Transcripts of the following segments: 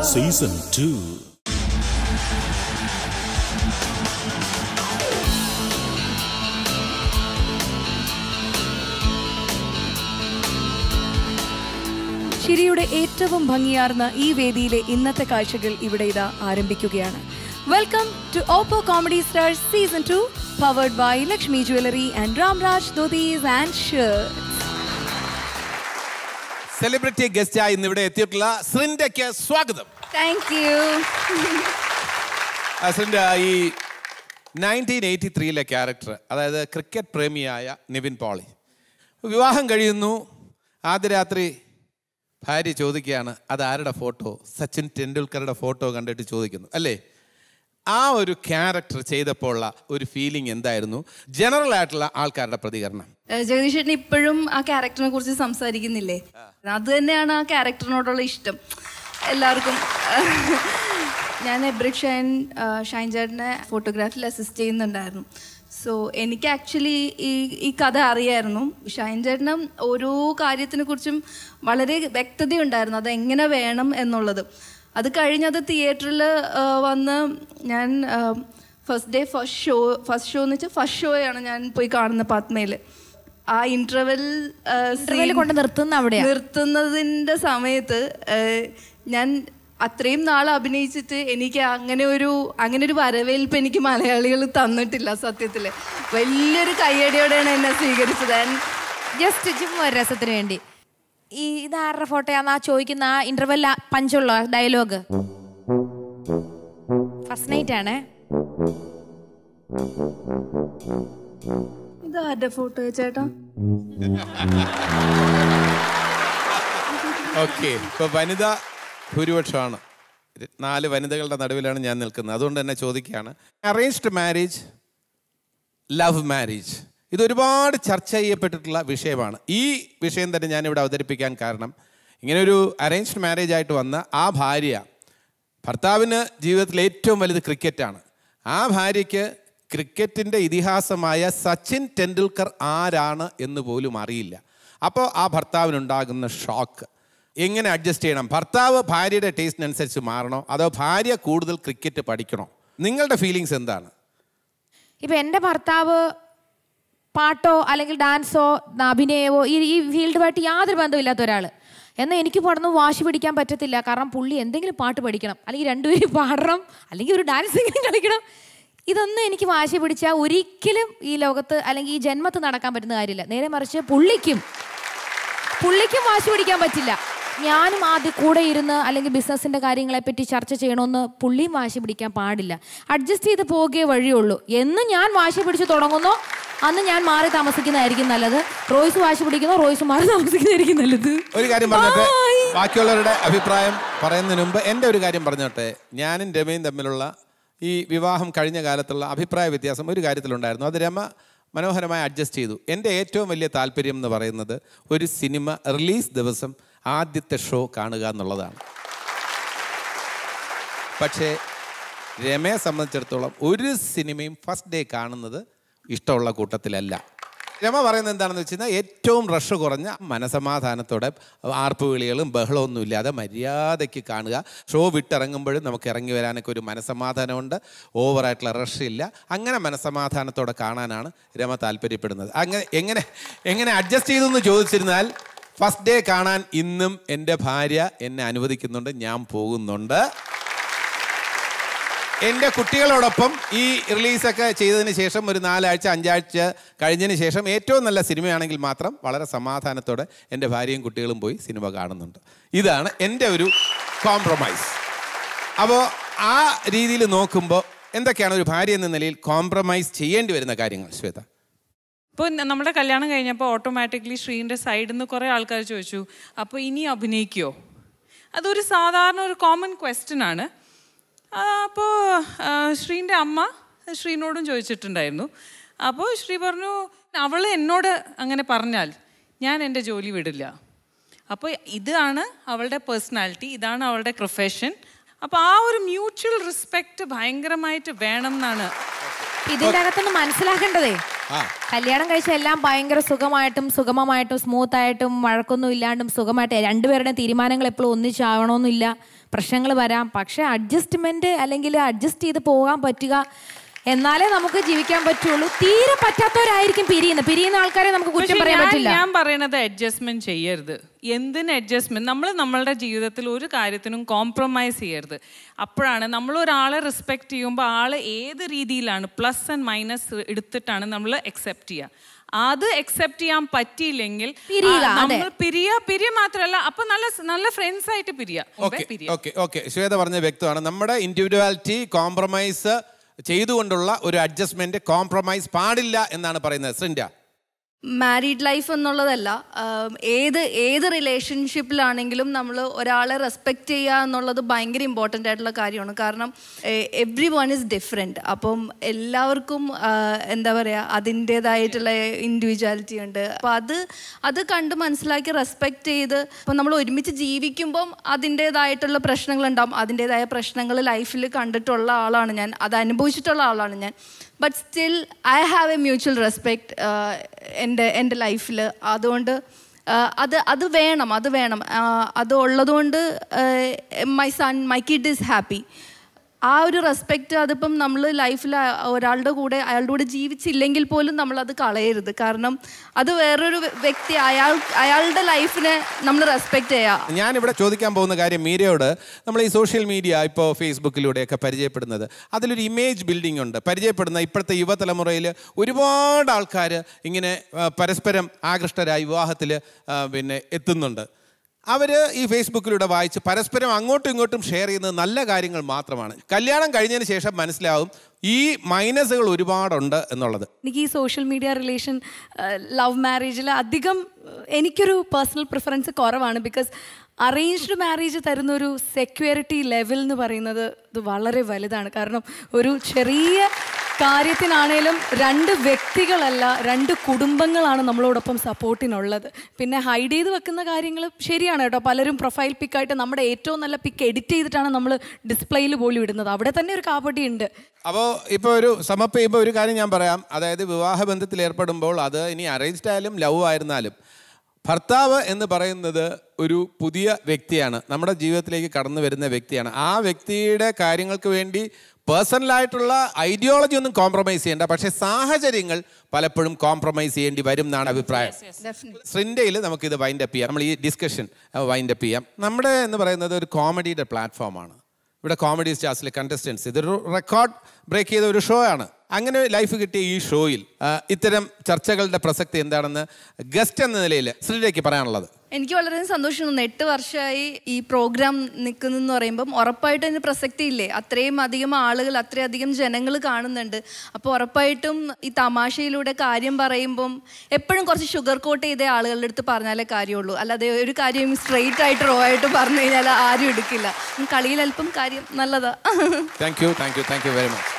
Season two ചിരിയുടെ ഏറ്റവും ഭംഗിയാർന്ന ഈ വേദിയിലെ ഇന്നത്തെ കാഴ്ചകൾ ഇവിടെ ഇതാ ആരംഭിക്കുകയാണ് welcome to Oppo comedy star season two powered by Lakshmi jewellery and Ramraj dhotis and shirt celebrity ഗസ്റ്റായി ഇന്ന് ഇവിടെ എത്തിയിട്ടുള്ള ശ്രിൻഡയ്ക്ക് സ്വാഗതം താങ്ക് യു ആ, ശ്രിൻഡ ഈ നയൻറ്റീൻ എയ്റ്റി ത്രീയിലെ ക്യാരക്ടർ അതായത് ക്രിക്കറ്റ് പ്രേമിയായ നിവിൻ പോളി വിവാഹം കഴിയുന്നു ആദ്യ രാത്രി ഭാര്യ ചോദിക്കുകയാണ് അത് ആരുടെ ഫോട്ടോ സച്ചിൻ ടെണ്ടുൽക്കറുടെ ഫോട്ടോ കണ്ടിട്ട് ചോദിക്കുന്നു അല്ലേ ആ ഒരു ക്യാരക്ടർ ചെയ്തപ്പോൾ ഉള്ള ഒരു ഫീലിംഗ് എന്തായിരുന്നു ജനറൽ ആയിട്ടുള്ള ആൾക്കാരുടെ പ്രതികരണം ജഗദീഷ് ചേട്ടൻ ഇപ്പോഴും ആ ക്യാരക്ടറിനെ കുറിച്ച് സംസാരിക്കുന്നില്ലേ അത് തന്നെയാണ് ആ ക്യാരക്ടറിനോടുള്ള ഇഷ്ടം എല്ലാവർക്കും ഞാൻ എബ്രിക് ഷൈൻ ഷൈൻ ചേട്ടനെ ഫോട്ടോഗ്രാഫിയിൽ അസിസ്റ്റ് ചെയ്യുന്നുണ്ടായിരുന്നു സോ എനിക്ക് ആക്ച്വലി ഈ ഈ കഥ അറിയായിരുന്നു ഷൈൻ ചേട്ടന് ഓരോ കാര്യത്തിനെ കുറിച്ചും വളരെ വ്യക്തതയുണ്ടായിരുന്നു അത് എങ്ങനെ വേണം എന്നുള്ളത് അത് കഴിഞ്ഞത് തിയേറ്ററിൽ വന്ന് ഞാൻ first day first show first show എന്ന് വെച്ചാൽ ഫസ്റ്റ് ഷോയാണ് ഞാൻ പോയി കാണുന്നത് പത്മയിൽ ആ ഇന്റർവെൽ Interval കൊണ്ട് നിർത്തുന്ന അവിടെയാ. നിർത്തുന്നതിന്റെ സമയത്ത് ആ, ഞാൻ അത്രയും നാൾ അഭിനയിച്ചിട്ട് എനിക്ക് അങ്ങനെ ഒരു അങ്ങനെ ഒരു വരവേൽപ്പ് എനിക്ക് മലയാളികൾ തന്നിട്ടില്ല സത്യത്തില് വലിയൊരു കയ്യടിയോടെയാണ് എന്നെ സ്വീകരിച്ചത് And ജസ്റ്റ് ചുമ്മാ ഒരു രസത്തിന് വേണ്ടി ഈ ഇതാരുടെ ഫോട്ടോയാന്ന് ആ ചോദിക്കുന്ന ആ ഇന്റർവെല്ല പഞ്ചുള്ള ഡയലോഗ് ഫസ്റ്റ് നൈറ്റ് ആണേ ഇത് ആരുടെ ഫോട്ടോ ചേട്ടാ ഓക്കെ ഇപ്പൊ വനിത ഭൂരിപക്ഷമാണ് നാല് വനിതകളുടെ നടുവിലാണ് ഞാൻ നിൽക്കുന്നത് അതുകൊണ്ട് തന്നെ ചോദിക്കുകയാണ് അറേഞ്ച്ഡ് മാരേജ് ലവ് മാരേജ് ഇത് ഒരുപാട് ചർച്ച ചെയ്യപ്പെട്ടിട്ടുള്ള വിഷയമാണ് ഈ വിഷയം തന്നെ ഞാനിവിടെ അവതരിപ്പിക്കാൻ കാരണം ഇങ്ങനെ ഒരു അറേഞ്ച്ഡ് മാരേജ് ആയിട്ട് വന്ന ആ ഭാര്യ ഭർത്താവിന് ജീവിതത്തിൽ ഏറ്റവും വലുത് ക്രിക്കറ്റാണ് ആ ഭാര്യയ്ക്ക് ക്രിക്കറ്റിൻ്റെ ഇതിഹാസമായ സച്ചിൻ ടെണ്ടുൽക്കർ ആരാണ് എന്ന് പോലും അറിയില്ല അപ്പോൾ ആ ഭർത്താവിനുണ്ടാകുന്ന ഷോക്ക് എങ്ങനെ അഡ്ജസ്റ്റ് ചെയ്യണം ഭർത്താവ് ഭാര്യയുടെ ടേസ്റ്റിനനുസരിച്ച് മാറണോ അതോ ഭാര്യ കൂടുതൽ ക്രിക്കറ്റ് പഠിക്കണോ നിങ്ങളുടെ ഫീലിങ്സ് എന്താണ് ഇപ്പൊ എൻ്റെ ഭർത്താവ് പാട്ടോ അല്ലെങ്കിൽ ഡാൻസോ അഭിനയമോ ഈ ഈ ഫീൽഡുമായിട്ട് യാതൊരു ബന്ധമില്ലാത്ത ഒരാൾ എന്നാൽ എനിക്ക് പാടുന്നു വാശി പിടിക്കാൻ പറ്റത്തില്ല കാരണം പുള്ളി എന്തെങ്കിലും പാട്ട് പഠിക്കണം അല്ലെങ്കിൽ രണ്ടുപേരും പാടണം അല്ലെങ്കിൽ ഒരു ഡാൻസ് എങ്കിലും കളിക്കണം ഇതൊന്നും എനിക്ക് വാശി പിടിച്ചാൽ ഒരിക്കലും ഈ ലോകത്ത് അല്ലെങ്കിൽ ഈ ജന്മത്ത് നടക്കാൻ പറ്റുന്ന കാര്യമില്ല നേരെ മറിച്ച് പുള്ളിക്കും പുള്ളിക്കും വാശി പിടിക്കാൻ പറ്റില്ല ഞാനും ആദ്യം കൂടെ ഇരുന്ന് അല്ലെങ്കിൽ ബിസിനസ്സിന്റെ കാര്യങ്ങളെ പറ്റി ചർച്ച ചെയ്യണമെന്ന് പുള്ളിയും വാശി പിടിക്കാൻ പാടില്ല അഡ്ജസ്റ്റ് ചെയ്ത് പോകുകയേ വഴിയുള്ളൂ എന്ന് ഞാൻ വാശി പിടിച്ച് തുടങ്ങുന്നോ അന്ന് ഞാൻ മാറി താമസിക്കുന്നതായിരിക്കും നല്ലത് റോയ്സ് വാശി പിടിക്കുന്നോ റോയ്സ് മാറി താമസിക്കുന്നതായിരിക്കും നല്ലത് ഒരു കാര്യം പറഞ്ഞോട്ടെ Bye. ബാക്കിയുള്ളവരുടെ അഭിപ്രായം പറയുന്നതിന് മുമ്പ് എൻ്റെ ഒരു കാര്യം പറഞ്ഞോട്ടെ ഞാനും രമയും തമ്മിലുള്ള ഈ വിവാഹം കഴിഞ്ഞ കാലത്തുള്ള അഭിപ്രായ വ്യത്യാസം ഒരു കാര്യത്തിലുണ്ടായിരുന്നു അത് രമ മനോഹരമായി അഡ്ജസ്റ്റ് ചെയ്തു എൻ്റെ ഏറ്റവും വലിയ താല്പര്യം എന്ന് പറയുന്നത് ഒരു സിനിമ റിലീസ് ദിവസം ആദ്യത്തെ ഷോ കാണുക എന്നുള്ളതാണ് പക്ഷേ രമയെ സംബന്ധിച്ചിടത്തോളം ഒരു സിനിമയും ഫസ്റ്റ് ഡേ കാണുന്നത് ഇഷ്ടമുള്ള കൂട്ടത്തിലല്ല രമ പറയുന്നത് എന്താണെന്ന് വെച്ച് കഴിഞ്ഞാൽ ഏറ്റവും റഷ് കുറഞ്ഞ മനസമാധാനത്തോടെ ആർപ്പ് വിളികളും ബഹളമൊന്നും ഇല്ലാതെ മര്യാദയ്ക്ക് കാണുക ഷോ വിട്ടിറങ്ങുമ്പോഴും നമുക്ക് ഇറങ്ങി വരാനൊക്കെ ഒരു മനസമാധാനമുണ്ട് ഓവറായിട്ടുള്ള റഷ് ഇല്ല അങ്ങനെ മനസമാധാനത്തോടെ കാണാനാണ് രമ താല്പര്യപ്പെടുന്നത് അങ്ങനെ എങ്ങനെ എങ്ങനെ അഡ്ജസ്റ്റ് ചെയ്തു എന്ന് ചോദിച്ചിരുന്നാൽ ഫസ്റ്റ് ഡേ കാണാൻ ഇന്നും എൻ്റെ ഭാര്യ എന്നെ അനുവദിക്കുന്നുണ്ട് ഞാൻ പോകുന്നുണ്ട് എൻ്റെ കുട്ടികളോടൊപ്പം ഈ റിലീസൊക്കെ ചെയ്തതിന് ശേഷം ഒരു നാലാഴ്ച അഞ്ചാഴ്ച കഴിഞ്ഞതിന് ശേഷം ഏറ്റവും നല്ല സിനിമയാണെങ്കിൽ മാത്രം വളരെ സമാധാനത്തോടെ എൻ്റെ ഭാര്യയും കുട്ടികളും പോയി സിനിമ കാണുന്നുണ്ട് ഇതാണ് എൻ്റെ ഒരു കോംപ്രമൈസ് അപ്പോൾ ആ രീതിയിൽ നോക്കുമ്പോൾ എന്തൊക്കെയാണ് ഒരു ഭാര്യ എന്ന നിലയിൽ കോംപ്രമൈസ് ചെയ്യേണ്ടി വരുന്ന കാര്യങ്ങൾ ശ്വേത ഇപ്പോൾ നമ്മുടെ കല്യാണം കഴിഞ്ഞപ്പോൾ ഓട്ടോമാറ്റിക്കലി ശ്രീൻ്റെ സൈഡിൽ നിന്ന് കുറേ ആൾക്കാർ ചോദിച്ചു അപ്പോൾ ഇനി അഭിനയിക്കുമോ അതൊരു സാധാരണ ഒരു കോമൺ ക്വസ്റ്റ്യൻ ആണ് അപ്പോൾ ശ്രീൻ്റെ അമ്മ ശ്രീനോടും ചോദിച്ചിട്ടുണ്ടായിരുന്നു അപ്പോൾ ശ്രീ പറഞ്ഞു അവൾ എന്നോട് അങ്ങനെ പറഞ്ഞാൽ ഞാൻ എൻ്റെ ജോലി വിടില്ല അപ്പോൾ ഇതാണ് അവളുടെ പേഴ്സണാലിറ്റി ഇതാണ് അവളുടെ പ്രൊഫഷൻ അപ്പോൾ ആ ഒരു മ്യൂച്വൽ റെസ്പെക്റ്റ് ഭയങ്കരമായിട്ട് വേണം എന്നാണ് ഇതിൻ്റെ അകത്തൊന്ന് മനസ്സിലാക്കേണ്ടതേ ആ കല്യാണം കഴിച്ച എല്ലാം ഭയങ്കര സുഖമായിട്ടും സുഗമമായിട്ടും സ്മൂത്ത് ആയിട്ടും വഴക്കൊന്നും ഇല്ലാണ്ടും സുഖമായിട്ട് രണ്ടുപേരുടെയും തീരുമാനങ്ങൾ എപ്പോഴും ഒന്നിച്ചാവണമെന്നില്ല പ്രശ്നങ്ങൾ വരാം പക്ഷെ അഡ്ജസ്റ്റ്മെന്റ് അല്ലെങ്കിൽ അഡ്ജസ്റ്റ് ചെയ്ത് പോകാൻ പറ്റുക എന്നാലേ നമുക്ക് ജീവിക്കാൻ പറ്റുള്ളൂ തീരെ പറ്റാത്തവരായിരിക്കും പിരിയുന്നത് പിരിയുന്ന ആൾക്കാരെ നമുക്ക് കുറ്റം പക്ഷേ പറയാൻ ഞാൻ- പറ്റില്ല ഞാൻ പറയണത് അഡ്ജസ്റ്റ്മെന്റ് ചെയ്യരുത് എന്തിന് അഡ്ജസ്റ്റ്മെന്റ് നമ്മൾ നമ്മളുടെ ജീവിതത്തിൽ ഒരു കാര്യത്തിനും കോംപ്രമൈസ് ചെയ്യരുത് അപ്പോഴാണ് നമ്മൾ ഒരാളെ റെസ്പെക്ട് ചെയ്യുമ്പോൾ ആള് ഏത് രീതിയിലാണ് പ്ലസ് ആൻഡ് മൈനസ് എടുത്തിട്ടാണ് നമ്മൾ അക്സെപ്റ്റ് ചെയ്യുക അത് അക്സെപ്റ്റ് ചെയ്യാൻ പറ്റിയില്ലെങ്കിൽ പിരിയുക, ആ, അതെ. നമ്മൾ പിരിയ പിരിയ മാത്രമല്ല അപ്പൊ നല്ല നല്ല ഫ്രണ്ട്സ് ആയിട്ട് പിരിയ ഓക്കെ ഓക്കെ ഓക്കെ ശ്വേത പറഞ്ഞ വ്യക്തമാണ് നമ്മുടെ ഇൻഡിവിജ്വാലിറ്റി കോംപ്രമൈസ് ചെയ്തുകൊണ്ടുള്ള ഒരു അഡ്ജസ്റ്റ്മെന്റ് കോംപ്രമൈസ് പാടില്ല എന്നാണ് പറയുന്നത് ശ്രിൻഡ മാരീഡ് ലൈഫ് എന്നുള്ളതല്ല ആം, ഏത് ഏത് റിലേഷൻഷിപ്പിലാണെങ്കിലും നമ്മൾ ഒരാളെ റെസ്പെക്റ്റ് ചെയ്യുക എന്നുള്ളത് ഭയങ്കര ഇമ്പോർട്ടൻ്റ് ആയിട്ടുള്ള കാര്യമാണ് കാരണം എവ്രി വൺ ഇസ് ഡിഫറെൻറ്റ് അപ്പം എല്ലാവർക്കും ആ, എന്താ പറയുക അതിൻ്റേതായിട്ടുള്ള ഇൻഡിവിജ്വാലിറ്റി ഉണ്ട് അപ്പോൾ അത് അത് കണ്ട് മനസ്സിലാക്കി റെസ്പെക്റ്റ് ചെയ്ത് ഇപ്പം നമ്മൾ ഒരുമിച്ച് ജീവിക്കുമ്പം അതിൻ്റേതായിട്ടുള്ള പ്രശ്നങ്ങളുണ്ടാവും അതിൻ്റേതായ പ്രശ്നങ്ങൾ ലൈഫിൽ കണ്ടിട്ടുള്ള ആളാണ് ഞാൻ അത് അനുഭവിച്ചിട്ടുള്ള ആളാണ് ഞാൻ but still I have a mutual respect എൻ്റെ എൻ്റെ ലൈഫിൽ അതുകൊണ്ട് ആ, അത് അത് വേണം അത് വേണം ആ, അത് ഉള്ളതുകൊണ്ട് my son my kid is happy ആ ഒരു റെസ്പെക്റ്റ് അതിപ്പം നമ്മൾ ലൈഫിൽ ഒരാളുടെ കൂടെ അയാളുടെ കൂടെ ജീവിച്ചില്ലെങ്കിൽ പോലും നമ്മളത് കളയരുത് കാരണം അത് വേറൊരു വ്യക്തി അയാൾ അയാളുടെ ലൈഫിനെ നമ്മൾ റെസ്പെക്റ്റ് ചെയ്യുക ഞാനിവിടെ ചോദിക്കാൻ പോകുന്ന കാര്യം മീരയോട് നമ്മൾ ഈ സോഷ്യൽ മീഡിയ ഇപ്പോൾ ഫേസ്ബുക്കിലൂടെയൊക്കെ പരിചയപ്പെടുന്നത് അതിലൊരു ഇമേജ് ബിൽഡിംഗ് ഉണ്ട് പരിചയപ്പെടുന്ന ഇപ്പോഴത്തെ യുവതലമുറയിൽ ഒരുപാട് ആൾക്കാർ ഇങ്ങനെ ആ, പരസ്പരം ആകൃഷ്ടരായി വിവാഹത്തിൽ പിന്നെ എത്തുന്നുണ്ട് അവർ ഈ ഫേസ്ബുക്കിലൂടെ വായിച്ച് പരസ്പരം അങ്ങോട്ടും ഇങ്ങോട്ടും ഷെയർ ചെയ്യുന്നത് നല്ല കാര്യങ്ങൾ മാത്രമാണ് കല്യാണം കഴിഞ്ഞതിന് ശേഷം മനസ്സിലാവും ഈ മൈനസുകൾ ഒരുപാടുണ്ട് എന്നുള്ളത് എനിക്ക് ഈ സോഷ്യൽ മീഡിയ റിലേഷൻ ലവ് മാരേജിൽ അധികം ഏഹ്, എനിക്കൊരു പേഴ്സണൽ പ്രിഫറൻസ് കുറവാണ് ബിക്കോസ് അറേഞ്ച്ഡ് മാരേജ് തരുന്ന ഒരു സെക്യൂരിറ്റി ലെവൽ എന്ന് പറയുന്നത് ഇത് വളരെ വലുതാണ് കാരണം ഒരു ചെറിയ കാര്യത്തിനാണേലും രണ്ട് വ്യക്തികളല്ല രണ്ട് കുടുംബങ്ങളാണ് നമ്മളോടൊപ്പം സപ്പോർട്ടിനുള്ളത് പിന്നെ ഹൈഡ് ചെയ്ത് വെക്കുന്ന കാര്യങ്ങൾ ശരിയാണ് കേട്ടോ പലരും പ്രൊഫൈൽ പിക്കായിട്ട് നമ്മുടെ ഏറ്റവും നല്ല പിക്ക് എഡിറ്റ് ചെയ്തിട്ടാണ് നമ്മൾ ഡിസ്പ്ലേയിൽ പോലും ഇടുന്നത് അവിടെ തന്നെ ഒരു കാപ്പട്ടി ഉണ്ട് അപ്പോൾ ഇപ്പോൾ ഒരു സമപ്പ് ചെയ്യുമ്പോൾ ഒരു കാര്യം ഞാൻ പറയാം അതായത് വിവാഹ ബന്ധത്തിൽ ഏർപ്പെടുമ്പോൾ അത് ഇനി അറേഞ്ച്ഡ് ആയാലും ലവ് ആയിരുന്നാലും ഭർത്താവ് എന്ന് പറയുന്നത് ഒരു പുതിയ വ്യക്തിയാണ് നമ്മുടെ ജീവിതത്തിലേക്ക് കടന്നു വരുന്ന വ്യക്തിയാണ് ആ വ്യക്തിയുടെ കാര്യങ്ങൾക്ക് വേണ്ടി പേഴ്സണലായിട്ടുള്ള ഐഡിയോളജി ഒന്നും കോംപ്രമൈസ് ചെയ്യേണ്ട പക്ഷേ സാഹചര്യങ്ങൾ പലപ്പോഴും കോംപ്രമൈസ് ചെയ്യേണ്ടി വരും എന്നാണ് അഭിപ്രായം ശ്രിൻഡയിൽ നമുക്കിത് വൈൻഡ് അപ്പ് ചെയ്യാം നമ്മൾ ഈ ഡിസ്കഷൻ വൈൻഡ് അപ്പ് ചെയ്യാം നമ്മുടെ എന്ന് പറയുന്നത് ഒരു കോമഡിയുടെ പ്ലാറ്റ്ഫോമാണ് ഇവിടെ കോമഡി സ്റ്റാർസിലെ കണ്ടസ്റ്റൻസ് ഇതൊരു റെക്കോർഡ് ബ്രേക്ക് ചെയ്ത ഒരു ഷോ ആണ് അങ്ങനെ ലൈഫ് കിട്ടിയ ഈ ഷോയിൽ ആ, ഇത്തരം ചർച്ചകളുടെ പ്രസക്തി എന്താണെന്ന് ഗസ്റ്റ് എന്ന നിലയിൽ ശ്രീലേക്ക് പറയാനുള്ളത് എനിക്ക് വളരെ സന്തോഷം തോന്നുന്നു എട്ട് വർഷമായി ഈ പ്രോഗ്രാം നിൽക്കുന്നെന്ന് പറയുമ്പം ഉറപ്പായിട്ടും അതിന് പ്രസക്തി ഇല്ലേ അത്രയും അധികം ആളുകൾ അത്രയധികം ജനങ്ങൾ കാണുന്നുണ്ട് അപ്പോൾ ഉറപ്പായിട്ടും ഈ തമാശയിലൂടെ കാര്യം പറയുമ്പം എപ്പോഴും കുറച്ച് ഷുഗർ കോട്ട് ചെയ്ത ആളുകളുടെ അടുത്ത് പറഞ്ഞാലേ കാര്യമുള്ളൂ അല്ലാതെ ഒരു കാര്യം സ്ട്രെയിറ്റ് ആയിട്ട് റോ ആയിട്ട് പറഞ്ഞു കഴിഞ്ഞാൽ ആരും എടുക്കില്ല ഉം, കളിയിൽ അല്പം കാര്യം നല്ലതാ thank you thank you thank you very much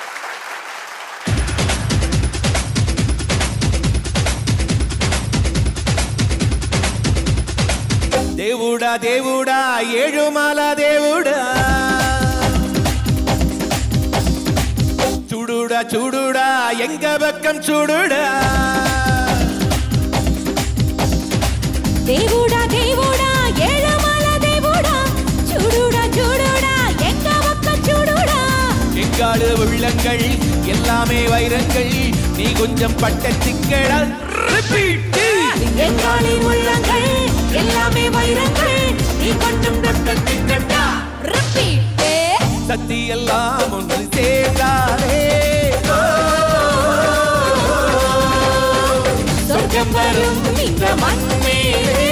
దేవుడా దేవుడా ఏడుమాల దేవుడా చూడుడా చూడుడా ఎంగ పక్కం చూడుడా దేవుడా దేవుడా ఏഴమల దేవుడా చూడుడా చూడుడా எங்க பக்கம் చూడుడా எங்காடு உள்ளங்கள் எல்லாமே வைரங்கள் நீ கொஞ்சம் பட்ட திங்களா எங்காலின் உள்ளங்கள் எல்லாமே வைரங்கள் நீ கொஞ்சம் தொட்ட திக்கட்டா ரிப்பீட் சக்தி எல்லாம் ஒன்று சேர்ந்தாரே சொர்க்கம் வரும் இந்த மண்மேலே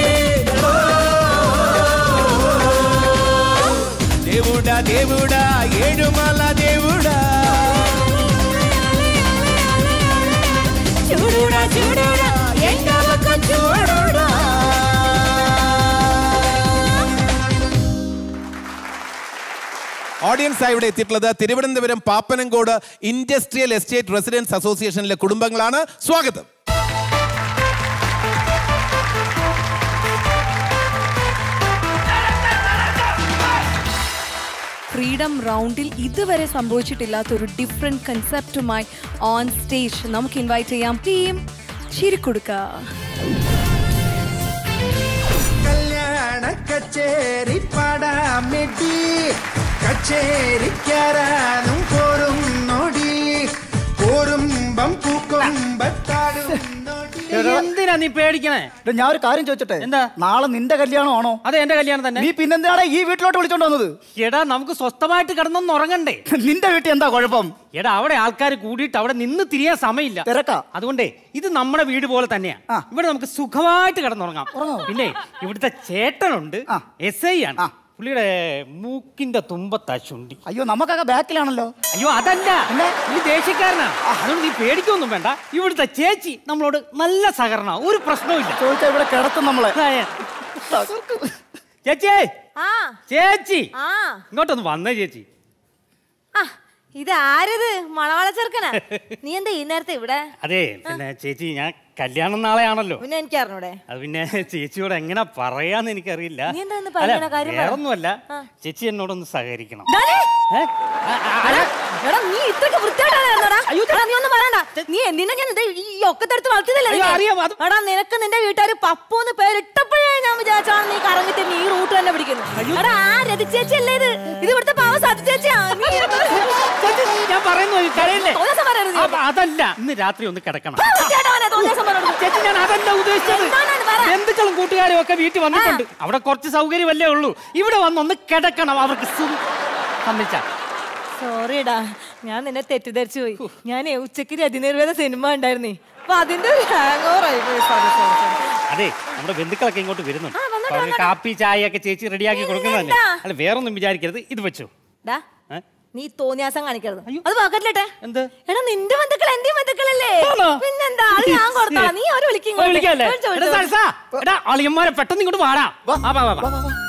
దేవుడా దేవుడా ఏడుమల దేవుడా చూడుడా చూడుడా எங்க பக்கம் చూడుడా ഓഡിയൻസ് ഇവിടെ എത്തിയിട്ടുള്ളത് Thiruvananthapuram Pappanamcode industrial estate residence അസോസിയേഷനിലെ കുടുംബങ്ങളാണ് സ്വാഗതം ഫ്രീഡം റൗണ്ടിൽ ഇതുവരെ സംഭവിച്ചിട്ടില്ലാത്ത ഒരു ഡിഫറെന്റ് കൺസെപ്റ്റുമായി ഓൺ സ്റ്റേജ് നമുക്ക് ഇൻവൈറ്റ് ചെയ്യാം ടീം ചിരിക്കൊടുക്ക കല്യാണ കച്ചേരി പടാമെടി കച്ചേരിക്കാരാനും പോരും നോടി പോരുമ്പം പൂക്കൊമ്പത്താടും നോടി എന്തിനാ നീ പേടിക്കണേ എടാ, ഞാൻ ഒരു കാര്യം ചോദിച്ചോട്ടെ എന്താ? നാളെ നിന്റെ കല്യാണമാണോ അതെ എന്റെ കല്യാണം തന്നെ നീ പിന്നെന്തിനാണ് ഈ വീട്ടിലോട്ട് വിളിച്ചോണ്ട് വന്നത് എടാ നമുക്ക് സ്വസ്ഥമായിട്ട് കിടന്നൊന്ന് ഉറങ്ങണ്ടേ നിന്റെ വീട്ടിൽ എന്താ കുഴപ്പം എടാ അവിടെ ആൾക്കാർ കൂടിയിട്ട് അവിടെ നിന്ന് തിരിയാൻ സമയമില്ല തിരക്കാ അതുകൊണ്ടേ ഇത് നമ്മുടെ വീട് പോലെ തന്നെയാ ആ. ഇവിടെ നമുക്ക് സുഖമായിട്ട് കിടന്നുറങ്ങാം പിന്നെ ഇവിടുത്തെ ചേട്ടനുണ്ട് ആ. എസ് ഐ ആണ് ആ. പുള്ളിയുടെ മൂക്കിന്റെ തുമ്പത്താ ചുണ്ടി അയ്യോ നമുക്കൊക്കെ ബാക്കിലാണല്ലോ അയ്യോ അതല്ല നീ ദേഷ്യക്കാരനാ അതുകൊണ്ട് നീ പേടിക്കൊന്നും വേണ്ട ഇവിടുത്തെ ചേച്ചി നമ്മളോട് നല്ല സഹകരണ ഒരു പ്രശ്നവും ഇല്ല ചോദിച്ചാ ഇവിടെ കിടത്തും നമ്മളെ ചേച്ചി ആ ചേച്ചി ആ ഇങ്ങോട്ടൊന്ന് വന്നേ ചേച്ചി ആ ഇത് ആരത് മണവാള ചെറുക്കനാ നീ എന്താ ഈ നേരത്തെ ഇവിടെ അതെ പിന്നെ ചേച്ചി ഞാൻ കല്യാണം നാളെയാണല്ലോ പിന്നെ എനിക്ക് അറിഞ്ഞൂടെ അത് പിന്നെ ചേച്ചിയോട് എങ്ങനെ പറയാന്ന് എനിക്കറിയില്ല നീ എന്താ ഇന്ന് പറയണ കാര്യം പറ. വേറൊന്നുമല്ല ചേച്ചി എന്നോടൊന്ന് സഹകരിക്കണം ഡാനി! ഏ? ആ, ആ, അല്ല, എടാ നീ ഇത്രക്ക് വൃത്തിയായിട്ടാണോടാ എടാ നീ ഒന്നും പറയണ്ട നീ എന്തിനാ ഞാൻ ഇത് ഈ ഒക്കത്തെടുത്ത് വളർത്തിയതല്ലേ അയ്യോ, നിന്നെ? അറിയാം, അത്- എടാ നിനക്ക് നിന്റെ വീട്ടുകാർ പപ്പു എന്ന് പേരിട്ടപ്പോഴേ ഞാൻ വിചാരിച്ചാണ് നീ കറങ്ങിട്ട് നീ ഈ റൂട്ട് തന്നെ പിടിക്കുന്നു എടാ ആ രതി ചേച്ചി അല്ലേ ഇത് ഇത് ഇവിടുത്തെ പാവ സതി ചേച്ചിയാ നീ ചേച്ചി, ഞാൻ പറയുന്നു കരയില്ലേ തോന്നിയാസം പറയരുത് നീ. അപ്പൊ അതല്ല ഇന്ന് രാത്രി ഒന്ന് കിടക്കണം ആ, വൃത്തികെട്ടവനെ, തോന്നിയാസം പറയരുത്. ചേച്ചി ഞാൻ അതല്ല ഉദ്ദേശിച്ചത് എന്താണത് പറ. ബന്ധുക്കളും കൂട്ടുകാരും ഒക്കെ വീട്ടിൽ വന്നിട്ടുണ്ട് അവിടെ കുറച്ച് സൗകര്യമല്ലേ ഉള്ളൂ ഇവിടെ വന്ന് ഒന്ന് കിടക്കണം അവർക്ക് സുഖം സമ്മതിച്ച സോറിടാ ഞാൻ നിന്നെ തെറ്റിദ്ധരിച്ചു പോയി ഞാൻ ഉച്ചക്ക് രതിനിർവേദ സിനിമ ഉണ്ടായിരുന്നേ അപ്പൊ അതിന്റെ ഒരു ഹാങ് ഓവർ ആയി പോയി സോറി സോറി സോറി അതെ നമ്മുടെ ബന്ധുക്കളൊക്കെ ഇങ്ങോട്ട് വരുന്നുണ്ട് ആ, വന്നോട്ടെ, അവർക്ക് വന്നോട്ടെ. കാപ്പി ചായ ഒക്കെ ചേച്ചി റെഡിയാക്കി കൊടുക്കുന്നതല്ലേ എന്താ? അല്ല വേറൊന്നും വിചാരിക്കരുത് ഇത് വെച്ചു ഡാ ഏ? നീ തോന്നിയാസം കാണിക്കരുത് അത് പോക്കറ്റിലിട്ടെ എന്ത്? എടാ നിന്റെ ബന്ധുക്കൾ എന്റെ ബന്ധുക്കളല്ലേ ആണോ? പിന്നെന്താ അത് ഞാൻ കൊടുത്താ നീ അവര് വിളിക്കും ഓ, വിളിക്കാല്ലേ? എടാ, സരസാ, എടാ, അളിയന്മാരെ പെട്ടെന്ന് ഇങ്ങോട്ട് വാടാ ആ, വാ, വാ, വാ.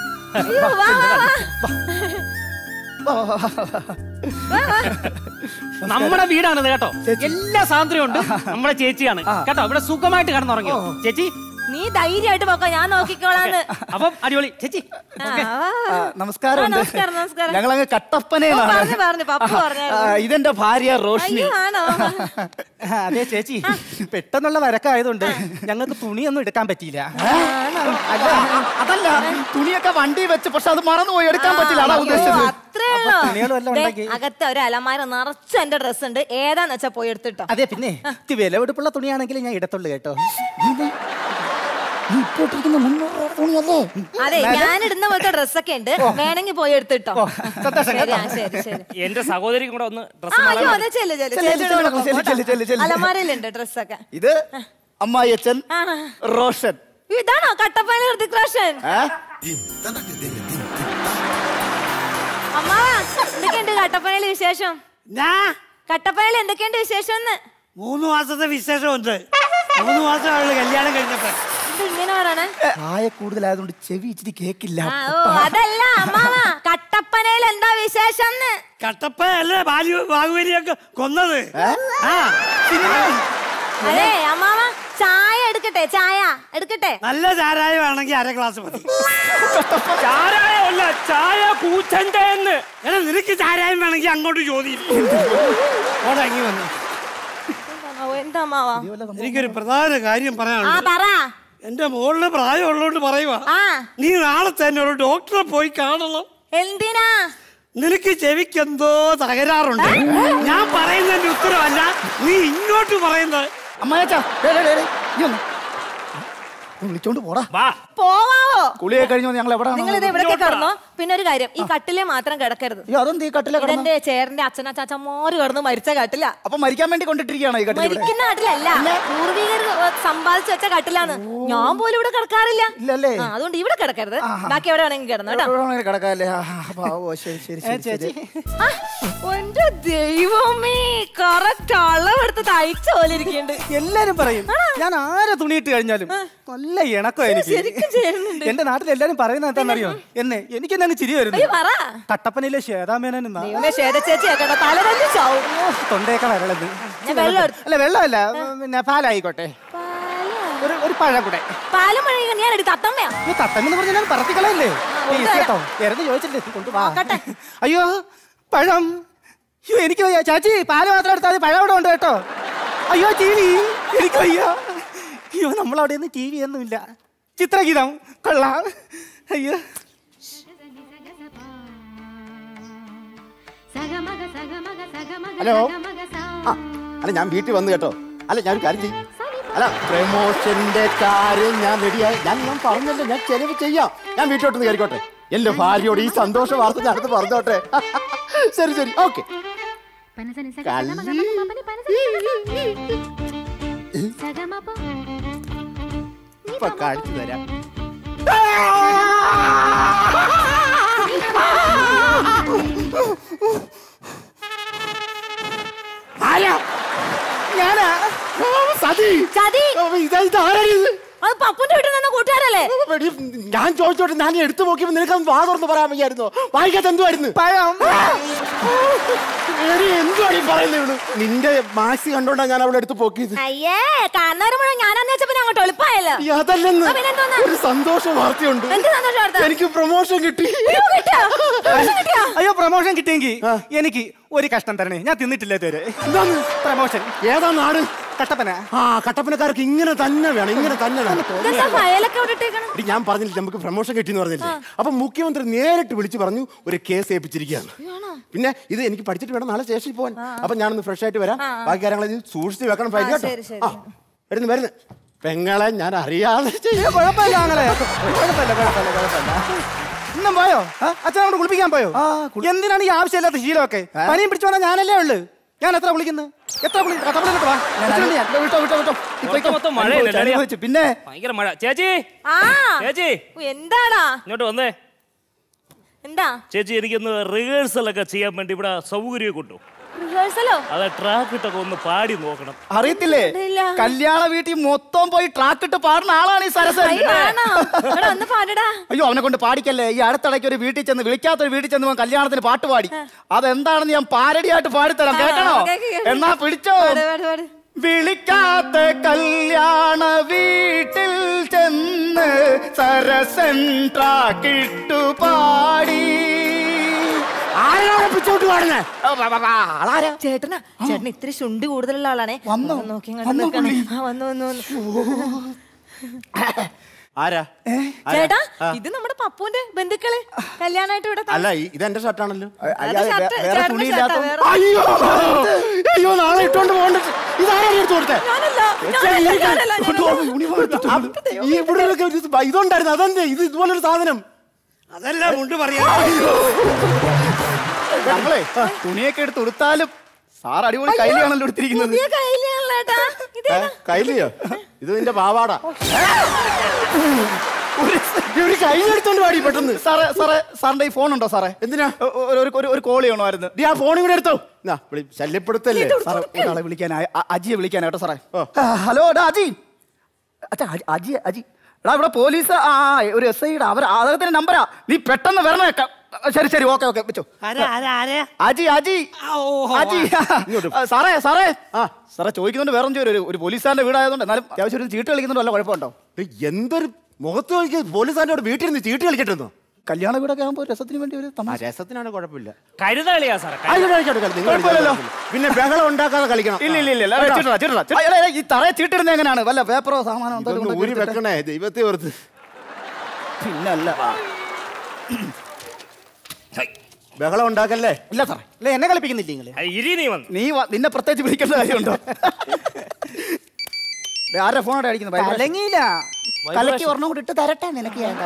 നമ്മുടെ വീടാണിത് കേട്ടോ എല്ലാ സ്വാതന്ത്ര്യം ഉണ്ട് നമ്മുടെ ചേച്ചിയാണ് കേട്ടോ ഇവിടെ സുഖമായിട്ട് കിടന്നുറങ്ങിയോ ചേച്ചി നീ ധൈര്യമായിട്ട് പോക്കോ ഞാൻ നോക്കിക്കോളാന്ന് അപ്പം അടിപൊളി ചേച്ചി ആ, ആ, നമസ്കാരം ആ, നമസ്കാരം, നമസ്കാരം. ഞങ്ങളങ്ങ് കട്ടപ്പനെ ഓ, പറഞ്ഞു, പറഞ്ഞു, പപ്പു പറഞ്ഞായിരുന്നു. ഇതെന്റെ ഭാര്യ റോഷ്നി അയ്യോ ആണോ അതെ ചേച്ചി പെട്ടെന്നുള്ള വരക്കായതുകൊണ്ട് ഞങ്ങൾക്ക് തുണിയൊന്നും എടുക്കാൻ പറ്റിയില്ല അല്ല അതല്ല തുണിയൊക്കെ വണ്ടി വെച്ച് പക്ഷെ അത് മറന്നുപോയി എടുക്കാൻ പറ്റില്ല അതാ അയ്യോ, ഉദ്ദേശിച്ചത് അത്രേ അപ്പൊ ഉള്ളോ? തുണികൾ വല്ലതും ദേ, ഉണ്ടെങ്കി- അകത്ത് ഒരു അലമാര നിറച്ച് എന്റെ ഡ്രസ് ഉണ്ട് ഏതാന്ന് വെച്ചാ പോയി എടുത്തിട്ടോ അതെ പിന്നെ ഇത് വിലവെടുപ്പുള്ള തുണിയാണെങ്കിൽ ഞാൻ ഇടത്തുള്ളൂ കേട്ടോ നീ ഇപ്പൊ ഇട്ടിരിക്കുന്ന മുന്നൂറ് രൂപ തുണിയല്ലേ അതെ ഞാൻ ഇടുന്ന പോലത്തെ ഡ്രസ്സൊക്കെ ഉണ്ട് വേണമെങ്കിൽ പോയി എടുത്തിട്ടോ ശരി ആ, ശരി ശരി എന്റെ സഹോദരി കൂടെ ഒന്ന് ആ ഡ്രസ് അയ്യോ അതെ ചെല്ലു ചെല്ലു ചെല്ല്, ചേച്ചിയുടെ ചെല്ല്, കൂടെ ചെല്ല്, ചെല്ല്, ചെല്ല്, ചെല്ല്. അലമാരയിലുണ്ട് ഡ്രസ്സൊക്കെ ഇത് അമ്മായിയച്ഛൻ ആ. റോഷൻ ഇതാണോ കട്ടപ്പന ഹൃതിക് റോഷൻ ഏ? അമ്മ എന്തൊക്കെയുണ്ട് കട്ടപ്പനയിൽ വിശേഷം കട്ടപ്പനയിൽ എന്തൊക്കെയുണ്ട് വിശേഷം എന്ന് മൂന്ന് മാസത്തെ വിശേഷമുണ്ട് മൂന്ന് മാസമായുള്ള കല്യാണം കഴിഞ്ഞപ്പോ ഇത് ഇങ്ങനെ പറയണേ പ്രായ കൂടുതലായതുകൊണ്ട് ചെവി ഇച്ചിരി കേക്കില്ല ആ, ഓ അതല്ല അമ്മാവ കട്ടപ്പനയിൽ എന്താ വിശേഷം എന്ന് കട്ടപ്പ അല്ലേ ബാലു ബാഹുബലിയൊക്കെ കൊന്നത് ആ അതെ അമ്മാവ ചായ എടുക്കട്ടെ ചായ എടുക്കട്ടെ നല്ല ചാരായമാണെങ്കിൽ അര ഗ്ലാസ് മതി ചാരായമല്ല ചായ കൂച്ചന്റെ എന്ന് എടാ നിനക്ക് ചാരായം വേണമെങ്കിൽ അങ്ങോട്ട് ചോദിക്കും ഓടങ്ങി വന്നു ഓ, എന്താ അമ്മാവ എനിക്കൊരു പ്രധാന കാര്യം ആ പറയാനുണ്ട് പറ എന്റെ മോളിന് പ്രായമുള്ളതുകൊണ്ട് പറയുക ആ നീ നാളെ തന്നെ ഒരു ഡോക്ടറെ പോയി കാണണം എന്തിനാ നിനക്ക് ചെവിക്ക് എന്തോ തകരാറുണ്ട് ഞാൻ പറയുന്നതിന്റെ ഉത്തരവല്ല നീ ഇങ്ങോട്ട് പറയുന്നത് അമ്മായച്ചാ ദേ, ദേ, ദേ, ദേ, നീ വന്നോ. നീ വിളിച്ചോണ്ട് പോടാ വാ പോവാവോ കുളിയൊക്കെ കഴിഞ്ഞു ഞങ്ങൾ എവിടെ നിങ്ങൾ ഇത് ഇവിടെ കിടന്നോ പിന്നെ ഒരു കാര്യം ഈ കട്ടിലെ മാത്രം കിടക്കരുത് അയ്യോ അതെന്ത് ഈ കട്ടിലെ കിടന്നു ഇതെന്റെ ചേറിന്റെ അച്ഛനാ ചാച്ചമ്മോര് കിടന്ന് മരിച്ച കട്ടില അപ്പൊ മരിക്കാൻ വേണ്ടി കൊണ്ടിട്ടിരിക്കുകയാണോ ഈ കട്ടിൽ ഇവിടെ മരിക്കുന്ന കട്ടിലല്ല പൂർവികർ സമ്പാദിച്ചു വെച്ച കട്ടിലാണ് ഞാൻ പോലും ഇവിടെ കിടക്കാറില്ല ഇല്ലല്ലേ ആ, അതുകൊണ്ട് ഇവിടെ കിടക്കരുത് ബാക്കി എവിടെ വേണമെങ്കിൽ കിടന്നു കേട്ടോ എവിടെ വേണമെങ്കിലും കിടക്കാല്ലേ ആ, ആ, ഓ ശരി ശരി ശരി ശരി ആ, എന്റെ ദൈവമേ കറക്റ്റ് അളവെടുത്ത് തയ്ച്ച പോലെ ഇരിക്കുന്നുണ്ട് എല്ലാരും പറയും ഞാൻ ആരെ തുണിയിട്ട് കഴിഞ്ഞാലും നല്ല ഇണക്കോ എനിക്ക് ശരിക്കും ചേരുന്നുണ്ട് എന്റെ നാട്ടിൽ എല്ലാരും പറയുന്നത് എന്താണെന്നറിയോ എന്നെ എനിക്ക് തന്നെ അങ്ങ് ചിരി വരുന്നു അയ്യോ പറ കട്ടപ്പനയിലെ ശ്വേതാമേനൻ എന്നാ ദൈവമേ ശ്വേത ചേച്ചി കേട്ടോ തല തന്നെ ചാവും തൊണ്ടയൊക്കെ വരളത് ഞാൻ വെള്ളം എടുത്തു അല്ല വെള്ളമല്ല പിന്നെ പാലായിക്കോട്ടെ ഒരു ഒരു പഴം കൂടെ പാലും മഴയും ഞാൻ എടുത്ത് തത്തമ്മയാ ഈ തത്തമെന്ന് പറഞ്ഞാൽ പറത്തിക്കളയല്ലേ ആ, Please കേട്ടോ ഇറന്ന് ചോദിച്ചില്ലേ കൊണ്ടുവാ അയ്യോ പഴം അയ്യോ എനിക്ക് വയ്യ ചാച്ചി പാല് മാത്രം എടുത്താൽ മതി പഴം ഇവിടെ ഉണ്ട് കേട്ടോ അയ്യോ ടി വി എനിക്ക് വയ്യ അയ്യോ നമ്മളവിടെ ഒന്നും ടി വി ഒന്നുമില്ല ചിത്രഗീതം കൊള്ളാം അയ്യോ ഹലോ ആ അല്ല ഞാൻ വീട്ടിൽ വന്നു കേട്ടോ അല്ല ഞാൻ ഒരു കാര്യം ചെയ്യും അല്ല പ്രമോഷന്റെ കാര്യം ഞാൻ റെഡിയായി ഞാൻ ഞാൻ പറഞ്ഞല്ലോ ഞാൻ ചെലവ് ചെയ്യാം ഞാൻ വീട്ടിലോട്ട് കയറിക്കോട്ടെ എന്റെ ഭാര്യയോട് ഈ സന്തോഷ വാർത്ത ഞാൻ അടുത്ത് പറഞ്ഞോട്ടെ ശരി ശരി ഓക്കെ ഇപ്പൊ കാണിച്ചു തരാം ആരാ ഞാനാ സതി ചതി ഇതാ ഇതാരാണിത് അത് പപ്പുന്റെ വീട്ടിൽ നിന്ന് കൂട്ടുകാരല്ലേ എടി, ഞാൻ ചോദിച്ചോട്ടെ ഞാൻ എടുത്തു നോക്കിയപ്പോ നിനക്ക് വാ തുറന്ന് പറയാൻ വയ്യായിരുന്നോ വായിക്കാത്ത എന്തുവായിരുന്നു പഴം എടി, എന്തുവാണ് ഈ പറയുന്നത് ഇവള്? നിന്റെ മാക്സി കണ്ടോണ്ടാ ഞാൻ അവളെ എടുത്ത് പോക്കിയത് അയ്യേ കാണുന്നവര് മുഴുവൻ ഞാനാന്ന് വെച്ചപ്പോ ഞാൻ അങ്ങോട്ട് എളുപ്പമായല്ലോ ഈ അതല്ലെന്ന് ആ, പിന്നെന്തോന്നാ? ഒരു സന്തോഷ വാർത്തയുണ്ട് എന്ത് സന്തോഷ വാർത്ത? എനിക്ക് പ്രൊമോഷൻ കിട്ടി അയ്യോ, കിട്ടിയോ? പ്രമോഷൻ കിട്ടിയോ? അയ്യോ പ്രമോഷൻ കിട്ടിയെങ്കിൽ എനിക്ക് ഒരു കഷ്ണം തരണേ ഞാൻ തിന്നിട്ടില്ല ഇതുവരെ എന്താണ് പ്രമോഷൻ ഏതാ നാട് കട്ടപ്പന ആ കട്ടപ്പനക്കാർക്ക് ഇങ്ങനെ തന്നെ വേണം ഇങ്ങനെ തന്നെ വേണം ഇതെന്താ ഫയലൊക്കെ ഇവിടെ ഇട്ടേക്കണ്? എടി, ഞാൻ പറഞ്ഞില്ല നമുക്ക് പ്രൊമോഷൻ കിട്ടിയെന്ന് പറഞ്ഞില്ലേ അപ്പൊ മുഖ്യമന്ത്രി നേരിട്ട് വിളിച്ചു പറഞ്ഞു ഒരു കേസ് ഏൽപ്പിച്ചിരിക്കുകയാണ് പിന്നെ ഇത് എനിക്ക് പഠിച്ചിട്ട് വേണം നാളെ സ്റ്റേഷനിൽ പോകാൻ അപ്പൊ ഞാനൊന്ന് ഫ്രഷ് ആയിട്ട് വരാം ബാക്കി കാര്യങ്ങൾ ഇത് സൂക്ഷിച്ച് വെക്കണം ഫയൽ കേട്ടോ ശരി, ശരി. ആ, വരുന്നു വരുന്നു പെങ്ങളെ ഞാൻ അറിയാതെ അയ്യോ, കുഴപ്പമില്ല ആങ്ങളെ കുഴപ്പമില്ല കുഴപ്പമില്ല കുഴപ്പമില്ല ഇന്നും പോയോ ആ? അച്ഛനെ കൊണ്ട് കുളിപ്പിക്കാൻ പോയോ എന്തിനാണ് ഈ ആവശ്യമില്ലാത്ത ശീലമൊക്കെ പനിയും പിടിച്ചു വന്നാൽ ഞാനല്ലേ ഉള്ളു ഞാൻ എത്ര വിളിക്കുന്നു എത്ര വിളി കട്ടപ്പനയിലോട്ട് വാ വിളിച്ചിട്ടുണ്ട് ഞാൻ. വിട്ടോ വിട്ടോ വിട്ടോ പുറത്ത് മൊത്തം മഴയല്ലേ, അനുഭവിച്ചു. പിന്നെ ഭയങ്കര മഴ ചേച്ചി ആ ചേച്ചി ഓ, എന്താടാ ഇങ്ങോട്ട് വന്നേ എന്താ ചേച്ചി എനിക്കൊന്ന് റിഹേഴ്സൽ ഒക്കെ ചെയ്യാൻ വേണ്ടി ഇവിടെ സൗകര്യം കൊണ്ടു റിഹേഴ്സലോ അത് ട്രാക്ക് ഇട്ടൊക്കെ ഒന്ന് പാടി നോക്കണം അറിയത്തില്ലേ ഇല്ല. കല്യാണ വീട്ടിൽ മൊത്തം പോയി ട്രാക്ക് ഇട്ട് പാടുന്ന ആളാണ് ഈ സരസൻ അയ്യോ, ആണോ എടാ ഒന്ന് പാടടാ അയ്യോ അവനെ കൊണ്ട് പാടിക്കല്ലേ ഈ അടുത്തിടയ്ക്ക് ഒരു വീട്ടിൽ ചെന്ന് വിളിക്കാത്തൊരു വീട്ടിൽ ചെന്ന് അവൻ കല്യാണത്തിന് പാട്ട് പാടി അതെന്താണെന്ന് ഞാൻ പാരടിയായിട്ട് പാടിത്തരാം കേൾക്കണോ കേക്ക്, കേക്ക്. എന്നാ പിടിച്ചോ പാട്, പാട്, പാട്. വിളിക്കാത്ത കല്യാണ വീട്ടിൽ ചെന്ന് സരസൻ ട്രാക്കിട്ടു പാടി ആരാണ് പിച്ചോട്ട് പാടുന്നേ ആളാരാ ചേട്ടനാ ചേട്ടന് ഇത്തിരി ശുണ്ടി കൂടുതലുള്ള ആളാണേ വന്നോ? ഒന്ന് നോക്കി ഇങ്ങോട്ട് വന്നോ നിൽക്കണേ. പുള്ളി? ആ വന്നു വന്നു വന്നു ആരാ ആരാ? ചേട്ടാ ആ. ഇത് നമ്മുടെ പപ്പുവിന്റെ ബന്ധുക്കള് കല്യാണമായിട്ട് ഇവിടെ അല്ല ഈ- ഇത് എന്റെ ഷർട്ടാണല്ലോ അത് ഷർട്ട്, വേറെ ചേട്ടന്റെ തുണിയില്ലാത്ത- ഷർട്ടാ, വേറെ- അയ്യോ അയ്യോ നാളെ ഇട്ടോണ്ട് പോകണ്ട ഇതാരാ എടുത്തു കൊടുത്തേ ഞാനല്ല, ചേച്ചി, ഞാനല്ല, ഈ ഞാനല്ല, കൊണ്ട് പോകുമ്പോ യൂണിഫോം എടുത്തിട്ടുണ്ട്. ഈ ഇവിടെ ഒരു ഇത് ഇതുണ്ടായിരുന്നു അതെന്തേ ഇത് ഇതുപോലൊരു സാധനം അതല്ല മുണ്ട് പറയാ നമ്മളെ തുണിയൊക്കെ എടുത്ത് ഉടുത്താലും സാർ അടിപൊളി കയ്യിലാണല്ലോ എടുത്തിരിക്കുന്നത് പുതിയ കയ്യിലാണല്ലോ ഏട്ടാ ഇത് ഏ, കയ്യിലെയോ ഇത് നിന്റെ പാവാട ഒരു കൈ എടുത്തോണ്ട് പാടി പെട്ടെന്ന് സാറേ സാറേ സാറിന്റെ ഈ ഫോൺ ഉണ്ടോ സാറേ എന്തിനാ ഒ- ഒരു- ഒരു- ഒരു- ഒരു കോൾ ചെയ്യണമായിരുന്നു നീ ആ ഫോണും കൂടെ എടുത്തോ എന്നാ വിളി ശല്യപ്പെടുത്തല്ലേ സാറേ ഒരാളെ വിളിക്കാനാ അ- അജിയെ വിളിക്കാനാ കേട്ടോ സാറേ ആ, ഹലോ എടാ അജി അച്ഛാ അജി അജി അജി എടാ ഇവിടെ പോലീസ് ആ ആ, ഒരു എസ് ഐയുടെ അവർ അദ്ദേഹത്തിന്റെ നമ്പരാ നീ പെട്ടെന്ന് വരണേ ക- ശരി ശരി ഓക്കെ ഓക്കെ വെച്ചോ ആരാ ആരാ ആരാ അജി അജി അജി ആ, സാറേ സാറേ ആ സാറേ ചോദിക്കുന്നുണ്ട് വേറെ എന്തെങ്കിലും ഒരു ഒരു പോലീസുകാരന്റെ വീടായതുകൊണ്ട് എന്നാലും അത്യാവശ്യം ഒരു ചീട്ട് കളിക്കുന്നുണ്ട് വല്ല കുഴപ്പമുണ്ടോ ഏയ്, എന്തൊരു മുഖത്ത് നോക്കി പോലീസുകാരനോട് വീട്ടിൽ നിന്ന് ചീട്ട് കളിക്കട്ടെന്നോ കല്യാണ വീടൊക്കെ ആകുമ്പോൾ രസത്തിന് വേണ്ടി ഒരു ആ തമാശ രസത്തിനാണ് കുഴപ്പമില്ല കരുതളിയാ സാറേ ആയിക്കോട്ടെ, ആയിക്കോട്ടെ, കളി. നിങ്ങൾ കുഴപ്പമില്ലല്ലോ. കളിച്ചോ. പിന്നെ ബഹളം ഉണ്ടാക്കാതെ കളിക്കണം ഇല്ല ഇല്ല ഇല്ല ഇല്ല ചീട്ടിടാ, ചീട്ടിടാ, ചീട്ടിടാ. അയ്യോ, അയ്യോ, ഈ തറയെ ചീട്ടിടുന്ന എങ്ങനെയാണ് വല്ല പേപ്പറോ സാമാനോ ഇതൊന്ന് എന്തെങ്കിലും ഊരി കൊണ്ടൊക്കെ എടുത്തിട്ട്. വെക്കണേ ദൈവത്തെ ഓർത്ത് പിന്നല്ല ബഹളം ഉണ്ടാക്കല്ലേ ഇല്ല സാറേ ഇല്ല എന്നെ കളിപ്പിക്കുന്നില്ല നിങ്ങള് ആ, ഇരി നീ വന്ന് നീ വ- നിന്നെ പ്രത്യേകിച്ച് വിളിക്കേണ്ട കാര്യമുണ്ടോ ദേ, ആരുടെ ഫോണോടെ അടിക്കുന്നത് കലങ്ങിയില്ല കലക്കി ഒരെണ്ണം കൂടി ഇട്ട് തരട്ടെ നിനക്ക് ഞാൻ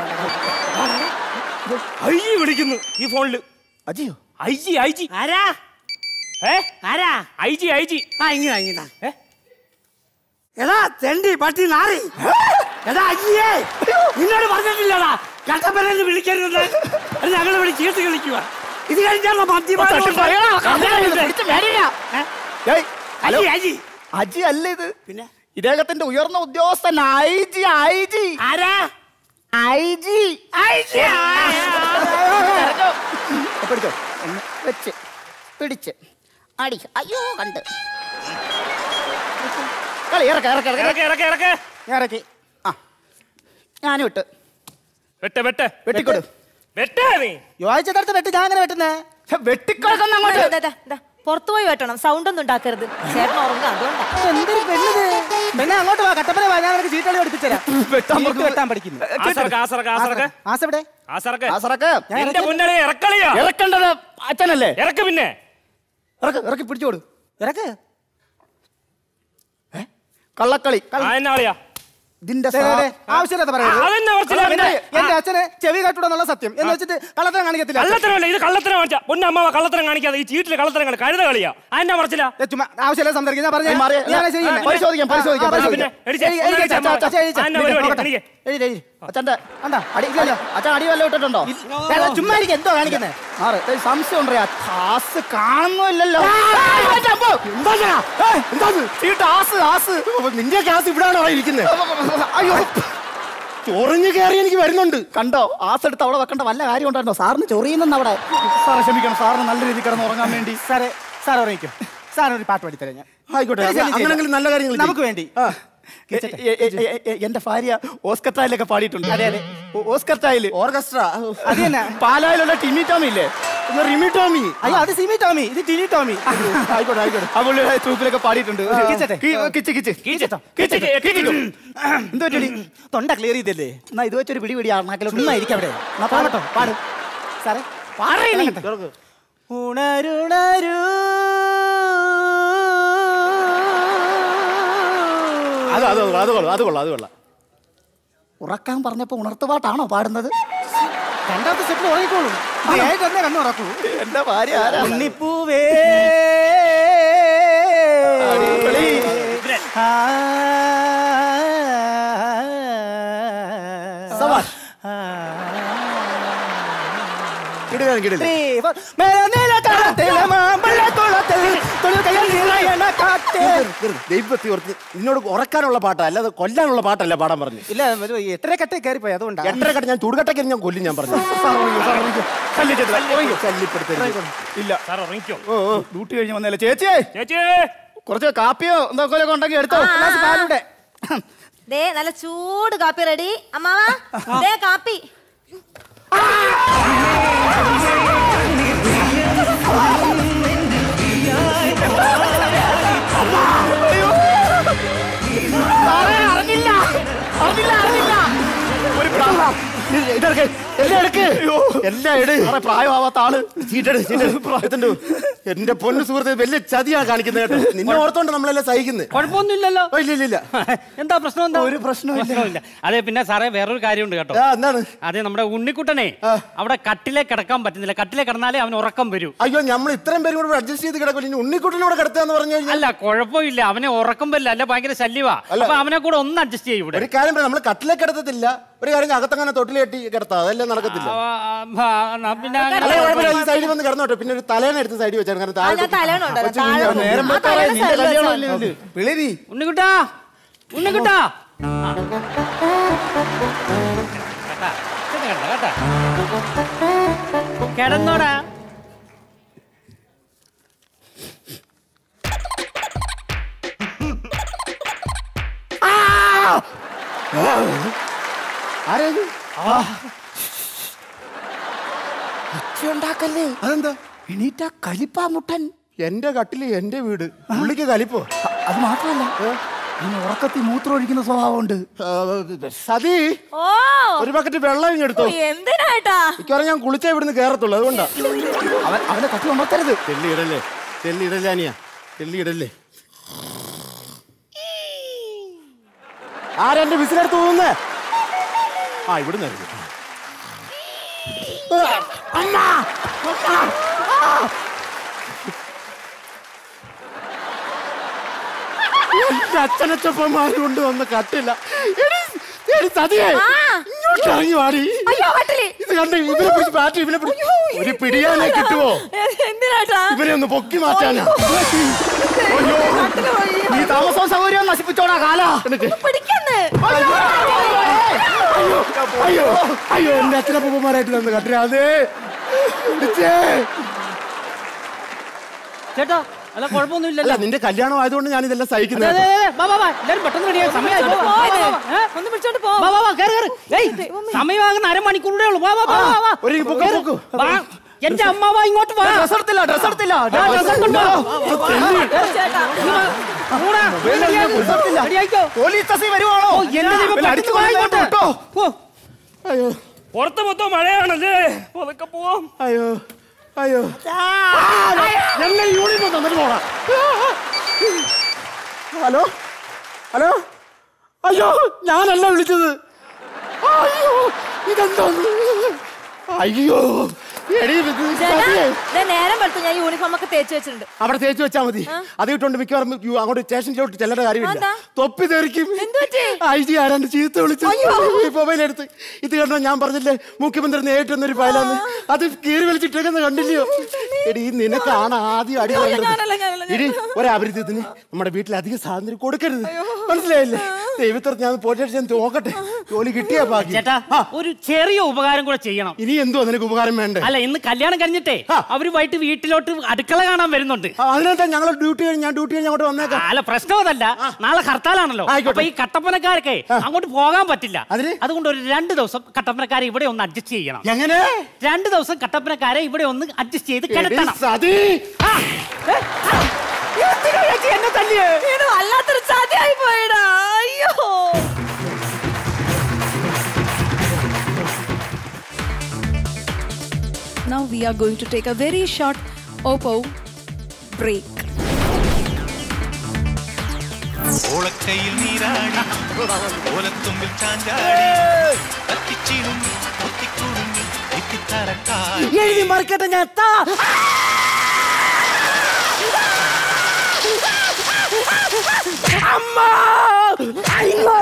ഐ വിളിക്കുന്നു ഈ ഫോണില് അജിയോ ഐ ജി ഐ ജി ആരാ ഏ ആരാ ഐ ജി ഐ ജി ആ ഇങ്ങനെ ഇങ്ങനെ എടാ തെണ്ടി പട്ടി നാറി എടാ അയ്യേ നിന്നോട് പറഞ്ഞിട്ടില്ലടാ കട്ടപ്പനന്ന് വിളിക്കരുത് അത് ഞങ്ങൾ ഇവിടെ ചീട്ട് കളിക്കുക ഇത് കഴിഞ്ഞാണോ മദ്യപാനം ഏയ്, ഹലോ. അജി അജി അജി അല്ല ഇത് പിന്നെ ഇദ്ദേഹത്തിന്റെ ഉയർന്ന ഉദ്യോഗസ്ഥൻ ഐ ജി ഐ ജി ആരാ ഐ ജി അയ്യേ. പിടിച്ചോ ഒന്ന് വെച്ച് പിടിച്ച് അടി അയ്യോ കണ്ട് കളി ഇറക്ക ഇറക്ക ഇറക്ക ഇറക്കെ ഇറക്കെ ഇറക്കെ ഞാൻ ഇറക്കി ആ ഞാനും ഇട്ട് വെട്ടെ വെട്ടെ വെട്ടിക്കൊടു വെട്ടാ നീ യോജിച്ചെടുത്ത് വെട്ടി ഞാൻ അങ്ങനെ വെട്ടുന്നേ വെട്ടിക്കൊടുക്കുന്ന അങ്ങോട്ട് ദാ, ദാ, ദാ, പുറത്തു പോയി വെട്ടണം സൗണ്ട് ഒന്നും ഉണ്ടാക്കരുത് ചേട്ടൻ ഉറങ്ങുക അതുകൊണ്ടാ എന്തൊരു പെണ്ണിത് പെണ്ണെ അങ്ങോട്ട് വാ കട്ടപ്പന വാ ഞാൻ നിനക്ക് ചീട്ടളി പഠിപ്പിച്ചുതരാം ചീട്ട് വെട്ടാൻ പഠിക്കുന്നു ആസറക്ക് ആസറക്ക് ആസറക്ക് ആസ് എവിടെ ആസറക്ക് ആസറക്ക് എന്റെ മുന്നണി ഇറക്കളിയാ ഇറക്കേണ്ടത് അച്ഛനല്ലേ ഇറക്ക് പിന്നെ ഇറക്ക് ഇറക്കി പിടിച്ചോട് ഇറക്ക് ഏ? കള്ളക്കളി ആ എന്നാളിയാ ഇതിന്റെ ദേ, ദേ, ദേ, ആവശ്യമില്ലാത്ത പറയരുത്. അതെന്നാ മനസ്സിലാ എന്റെ- പിന്നെ? എന്റെ അച്ഛനെ ചെവി കേട്ടുടന്നുള്ള സത്യം എന്ന് വെച്ചിട്ട് കള്ളത്തരം കാണിക്കത്തില്ല അച്ഛൻ. കള്ളത്തരമല്ല ഇത് കള്ളത്തരം കാണിച്ചാ പൊന്നമ്മ കള്ളത്തരം കാണിക്കാതെ ഈ ചീട്ടില് കള്ളത്തരം കളി കഴുത കളിയാ അതെന്നാ മറച്ചില്ല ദേ, ചുമ്മാ ആവശ്യമില്ല സംസാരിക്കാൻ ഞാൻ പറഞ്ഞേ. ഏയ്, മാറി. ഞാൻ അങ്ങനെ ചെയ്യുന്നില്ല. പരിശോധിക്കാം, പരിശോധിക്കാം, ആ, ആ, പരിശോധിക്കാം. പിന്നെ, എഴുതി, എഴുതി, എഴുതി, അച്ഛാ, അച്ഛാ, എഴുതി, ആ, എന്നാ എഴുതി, പരിപാടി? നോക്കട്ടെ. എനിക്ക്. എഴുതി, എഴുതി. അച്ഛന്റെ കണ്ടാ? അടി ഇല്ലല്ലോ അച്ഛൻ അടി വല്ല ഇട്ടിട്ടുണ്ടോ ഏ, ഏ, ചുമ്മാ ഇരിക്ക്, എന്തോ കാണിക്കുന്നേ മാറ് ഏയ്, സംശയം ഉണ്ടോ ടാസ് കാണുന്നില്ലല്ലോ ഈ ടാസ് ടാസ് നിന്റെ ടാസ് ഇവിടാണോ ഇരിക്കുന്നത് അയ്യോ ചൊറിഞ്ഞു കയറി എനിക്ക് വരുന്നുണ്ട് കണ്ടോ ആസ് എടുത്ത് അവിടെ വെക്കേണ്ട വല്ല കാര്യം ഉണ്ടായിരുന്നോ സാറിന് ചൊറിയുന്നെന്ന് അവിടെ സാറെ ക്ഷമിക്കണം സാറിന് നല്ല രീതിയിൽ കിടന്ന് ഉറങ്ങാൻ വേണ്ടി സാറേ സാർ ഉറങ്ങിക്കോ സാറിന് ഒരു പാട്ട് പാടിത്തരാം ഞാൻ ആയിക്കോട്ടെ ശരി, ശരി, അങ്ങനെങ്കിലും നല്ല കാര്യങ്ങൾ ചെയ്യ്. നമുക്ക് വേണ്ടി ആ. എ- എ- എ- എ- എ- എന്റെ ഭാര്യ ഓസ്കർ ടൈലൊക്കെ പാടിയിട്ടുണ്ട് അതെ അതെ ഓസ്കർ ടൈല് ഓർക്കസ്ട്ര അത് തന്നെ. പാലായിലുള്ള ടിമി ടോമി ഇല്ലേ ഒന്ന് റിമി ടോമി അയ്യോ അത് സിമി ടോമി ഇത് ടിനി ടോമി ആയിക്കോട്ടെ ആയിക്കോട്ടെ ആ പുള്ളിയുടെ ട്രൂപ്പിലൊക്കെ പാടിയിട്ടുണ്ട് കിച്ചട്ടെ? കി- കിച്ച് കിച്ച് കീച്ചിട്ടോ കീച്ചിക്ക് കീച്ചിക്കും എന്തോ ചെടി തൊണ്ട ക്ലിയർ ചെയ്തല്ലേ എന്നാ ഇത് വെച്ചൊരു പിടി പിടി ആർമാക്കലോ ചുമ്മാ ഇരിക്കാം അവിടെ എന്നാ പാടട്ടോ പാട് സാറേ ഉണരുണരൂ അത് അത് അത് കൊള്ളാം അത് കൊള്ളാം അത് കൊള്ളാം ഉറക്കാൻ പറഞ്ഞപ്പോ ഉണർത്തുപാട്ടാണോ പാടുന്നത് രണ്ടാമത്തെ സ്റ്റെപ്പിൽ ഉറങ്ങിക്കോളൂ ഏഴ് തന്നെ കണ്ണു ഉറക്കൂ എന്റെ ഭാര്യ ആരാ? ഉണ്ണിപ്പൂവേ അടിപൊളി. ആ. സവാഷ്. കിടിലൻ, കിടിലൻ. Three, four. മേലെ നീലക്കടത്തിലെ മാമ്പഴക്കുളത്തിൽ തൊഴിൽക്കയ്യിൽ നിറയണ കാറ്റ്. ദൈവത്തി ഓർത്ത് നിന്നോട് ഉറക്കാനുള്ള പാട്ടാ അല്ലാതെ കൊല്ലാനുള്ള പാട്ടല്ല പാടാൻ പറഞ്ഞു ഇല്ല ഒരു എട്ടര കട്ടേ കയറിപ്പോയി അതുകൊണ്ടാ എട്ടര കട്ട് ഞാൻ ചൂടുകട്ടയ്ക്ക് ഞാൻ കൊല്ലും ഞാൻ പറഞ്ഞു ശല്യപ്പെടുത്തരുത്. ഇല്ല സാർ ഉറങ്ങിക്കോ ഓ ഓ ഡ്യൂട്ടി കഴിഞ്ഞ് വന്നല്ലേ ചേച്ചിയേ ചേച്ചി കുറച്ച് കാപ്പിയോ എന്തൊക്കെ ഉണ്ടെങ്കിൽ എടുത്തോ ആ, ഗ്ലാസ് പാലൂടെ ദേ നല്ല ചൂട് കാപ്പി റെഡി അമ്മാവാ ദേ കാപ്പി അറിഞ്ഞില്ല അറിഞ്ഞില്ല അറിഞ്ഞില്ല ഒരു പ്രാ- ഇത് ഇതെടുക്ക്. എല്ലാം എടുക്ക് എല്ലാം എട് സാറേ പ്രായമാവാത്ത ആള് ചീട്ടെട് ചീട്ടെടുത്തുണ്ട് എന്റെ പൊന്നു സുഹൃത്ത് വലിയ ചതിയാണ് കാണിക്കുന്നത് കേട്ടോ നിന്നെ ഓർത്തോണ്ട് നമ്മളെല്ലാം സഹിക്കുന്നത് കുഴപ്പമൊന്നുമില്ലല്ലോ ഇല്ല ഇല്ല ഇല്ല എന്താ പ്രശ്നം എന്താ ഒരു പ്രശ്നവുമില്ല. പ്രശ്നവുമില്ല അതെ പിന്നെ സാറേ വേറൊരു കാര്യമുണ്ട് കേട്ടോ ആ, എന്താണ് അതെ നമ്മുടെ ഉണ്ണിക്കുട്ടനെ അവിടെ കട്ടിലെ കിടക്കാൻ പറ്റുന്നില്ല കട്ടിലെ കിടന്നാലേ അവന് ഉറക്കം വരൂ അയ്യോ നമ്മൾ ഇത്രയും പേരും കൂടെ അഡ്ജസ്റ്റ് ചെയ്ത് കിടക്കില്ല ഇനി ഉണ്ണിക്കുട്ടനോട് കിടത്താന്ന് പറഞ്ഞു കഴിഞ്ഞാൽ അല്ല കുഴപ്പമില്ല അവനെ ഉറക്കം വരില്ല അല്ല ഭയങ്കര ശല്യവാ അപ്പൊ അവനെ കൂടെ ഒന്ന് അഡ്ജസ്റ്റ് ചെയ്യും ഇവിടെ ഒരു കാര്യം പറയാം നമ്മൾ കട്ടിലേക്ക് കിടത്തത്തില്ല ഒരു കാര്യം അകത്തങ്ങനെ തൊട്ടിൽ കെട്ടി കിടത്താം അതെല്ലാം നടക്കത്തില്ല ആ, ആ, ആ, പിന്നെ അങ്ങനെ അല്ലെ കുഴപ്പമില്ല ഈ സൈഡിൽ വന്ന് കിടന്നോട്ടെ പിന്നെ ഒരു തലേന എടുത്ത് സൈഡിൽ വെച്ചാൽ കാരണം ആ, താഴെ ഞാൻ തലേണ ഉണ്ടല്ലോ, കൊച്ചു താഴെ കുഞ്ഞാ. നേരം ആ വെളുത്താറേ തലേണ നിന്റെ സൈഡിൽ കല്യാണം വെച്ചാ അല്ലേ ഇത്? പിള്ളേരി ഉണ്ണിക്കുട്ടാ ഉണ്ണിക്കുട്ടാ ആ. കേട്ടാ, ഇത് കണ്ടോ, കേട്ടാ. കിടന്നോടാ ആരാ ഇത്? ഒച്ചയുണ്ടാക്കല്ലേ അതെന്താ എണീറ്റ കലിപ്പാ മുട്ടൻ എന്റെ കട്ടില് എന്റെ വീട് പുള്ളിക്ക് കലിപ്പോ അത് മാത്രമല്ല ഇനി ഉറക്കത്തിൽ മൂത്രം ഒഴിക്കുന്ന സ്വഭാവമുണ്ട് സതി ഓ ഒരു ബക്കറ്റ് വെള്ളം ഇങ്ങ് എടുത്തോ എന്തിനായിട്ടാ മിക്കവാറും ഞാൻ കുളിച്ചേ ഇവിടുന്ന് കേറത്തുള്ളൂ അതുകൊണ്ടാ അവൻ അവനെ തട്ടി ഉണർത്തരുത് തെല്ലി ഇടല്ലേ തെല്ലി ഇടല്ലേ അനിയ തെല്ലി ഇടല്ലേ ആരെന്റെ വിസിലെടുത്ത് പോകുന്നേ ആ ഇവിടുന്ന് ആയിരിക്കും. അമ്മ! അമ്മ! ആ! എന്റെ അച്ഛനച്ചപ്പന്മാര് കൊണ്ടുവന്ന കട്ടില്ല എടി, എടി സതിയേ ഇങ്ങോട്ട് ഇറങ്ങി വാടി അയ്യോ കട്ടില് ഇത് കണ്ട് ഇവനെ പിടിച്ച് ബാറ്റ് ഇവനെ പിടിച്ച് ഒരു പിടിയാനെ കിട്ടുവോ എന്തിനാട്ടാ ഇവനെ ഒന്ന് പൊക്കി മാറ്റാനാ അയ്യോ കട്ടില് പോയി. നീ താമസവും സൗകര്യം നശിപ്പിച്ചോടാ കാല പിടിക്കന്ന് അയ്യോ അയ്യോ എന്റെ അച്ഛനപ്പൂപ്പന്മാരായിട്ട് തന്നു കട്ടില അതേ പിടിച്ചേ ചേട്ടാ അല്ല കുഴപ്പമൊന്നുമില്ലല്ലോ അല്ല നിന്റെ കല്യാണം ആയതുകൊണ്ട് ഞാൻ ഇതെല്ലാം അതെ, സഹിക്കുന്നത് അതെ, അതെ. വാ, വാ, വാ. എല്ലാവരും പെട്ടെന്ന് റെഡിയായി സമയമായി വിളിച്ചോണ്ട് വാ, വാ, പോ. വാ, വാ. ഏ? ഒന്ന് വിളിച്ചോണ്ട് പോ വാ, വാ, വാ, കേറ്, കേറ്. ഏയ്, സമയമാകുന്ന അരമണിക്കൂറേ ഉള്ളൂ വാ വാ വാ വാ, വാ ഒരു പൊക്കോ, കേറ്. പൊക്കോ. വാ. എന്റെ അമ്മാവ ഇങ്ങോട്ട് വാ ഡ്രസ് എടുത്തില്ല ഡ്രസ് എടുത്തില്ല ദാ, ഡ്രസ്സ് എടുത്തോണ്ട് വാ. ചേട്ടാ നീ വാ. പോടാ. റെഡിയാക്ക്. റെഡിയായിക്കോ. പോലീസ് തസി വരുവാണോ ഓ, എന്റെ ദൈവം, വല്ല അടിച്ചു പെട്ടെന്ന് വാ കൊല്ലാൻ ഇങ്ങോട്ട്. കേട്ടോ. ഓ, അയ്യോ പുറത്ത് മൊത്തം മഴയാണല്ലേ അതൊക്കെ പോവാം അയ്യോ അയ്യോ എന്നെ യൂണിഫോം തന്നിട്ട് പോടാ ഹലോ ഹലോ അയ്യോ ഞാനല്ല വിളിച്ചത് അയ്യോ ഇതെന്തോന്ന് അയ്യോ എടീ ഇത് ചേട്ടാ സതിയേ. ദേ നേരം വെളുത്ത് ഞാൻ യൂണിഫോം ഒക്കെ തേച്ച് വെച്ചിട്ടുണ്ട് അവിടെ തേച്ച് വെച്ചാ മതി അത് ഇട്ടോണ്ട് മിക്കവാറും യു- അങ്ങോട്ട് സ്റ്റേഷനിലോട്ട് ചെല്ലേണ്ട കാര്യമില്ല അതെന്താ? തൊപ്പി തെറിക്കും ഐ ജി ആരാണ്ട് ചീത്ത വിളിച്ചു മൊബൈൽ എടുത്ത് ഇത് കണ്ടോ ഞാൻ പറഞ്ഞില്ലേ മുഖ്യമന്ത്രി നേരിട്ടെന്നൊരു ഫയലാന്ന് അത് കീറി വലിച്ചിട്ടേക്കുന്ന കണ്ടില്ലയോ എടി നിനക്കാണ് ആദ്യം അടി കൊണ്ടത് ഇടി ഒരപരിധത്തിന് നമ്മുടെ വീട്ടിൽ അധികം സ്വാതന്ത്ര്യം കൊടുക്കരുത് മനസ്സിലായില്ലേ ദൈവത്തോട് ഞാൻ പോലീസ് സ്റ്റേഷൻ നോക്കട്ടെ ജോലി കിട്ടിയാ ബാക്കി ചേട്ടാ ഒരു ചെറിയ ഉപകാരം കൂടെ ചെയ്യണം ഇനി എന്തോ നിനക്ക് ഉപകാരം വേണ്ടേ അല്ല ഇന്ന് കല്യാണം കഴിഞ്ഞിട്ടേ അവര് വൈകിട്ട് വീട്ടിലോട്ട് അടുക്കള കാണാൻ വരുന്നുണ്ട് അതിനെന്താ ഞങ്ങൾ ഡ്യൂട്ടി കഴിഞ്ഞ് ഞാൻ ഡ്യൂട്ടി കഴിഞ്ഞ് അങ്ങോട്ട് വന്നേക്കാം അല്ല പ്രശ്നം അതല്ല നാളെ ഹർത്താലാണല്ലോ ആയിക്കോട്ടെ. അപ്പൊ ഈ കട്ടപ്പനക്കാരൊക്കെ അങ്ങോട്ട് പോകാൻ പറ്റില്ല അതുകൊണ്ട് ഒരു രണ്ട് ദിവസം കട്ടപ്പനക്കാരെ ഇവിടെ ഒന്ന് അഡ്ജസ്റ്റ് ചെയ്യണം എങ്ങനെ രണ്ട് ദിവസം കട്ടപ്പനക്കാരെ ഇവിടെ ഒന്ന് അഡ്ജസ്റ്റ് ചെയ്ത് കിടത്തണം സതി ആ, ഏ, ആ, എന്തിനാ ചേച്ചി എന്നെ തല്ലിയേ ഇത് വല്ലാത്തൊരു ചതിയായി പോയടാ അയ്യോ Now we are going to take a very short Oppo break. ഓളക്കയിൽ നീരാടി ഓലത്തുമ്പിൽ ചാഞ്ചാടി കത്തിച്ചിരുങ്ങി ഒത്തിക്കുടുങ്ങി എത്തിത്തറക്കായി എഴുതി മറിക്കട്ടെ ഞാൻ താ അമ്മ അയ്യോ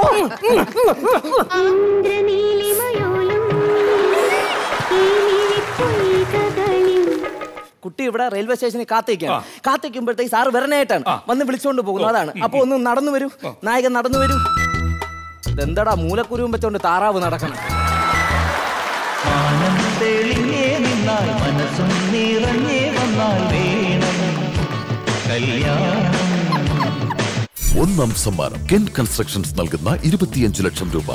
കുട്ടി ഇവിടെ റെയിൽവേ സ്റ്റേഷനിൽ കാത്തിരിക്കുകയാണ് കാത്തിരിക്കുമ്പോഴത്തേക്ക് സാറ് വരണേട്ടാണ് വന്ന് വിളിച്ചോണ്ട് പോകുന്നു അതാണ് അപ്പൊ ഒന്ന് നടന്നു വരൂ നായകൻ നടന്നു വരൂ ഇതെന്താടാ മൂലക്കുരുവും വെച്ചോണ്ട് താറാവ് നടക്കണം മാനം തെളിഞ്ഞേ നിന്നാൽ മനസ്സും നിറഞ്ഞേ വന്നാൽ വേണം കല്യാണം ഒന്നാം സമ്മാനം കെൻ കൺസ്ട്രക്ഷൻസ് നൽകുന്ന ഇരുപത്തിയഞ്ച് ലക്ഷം രൂപ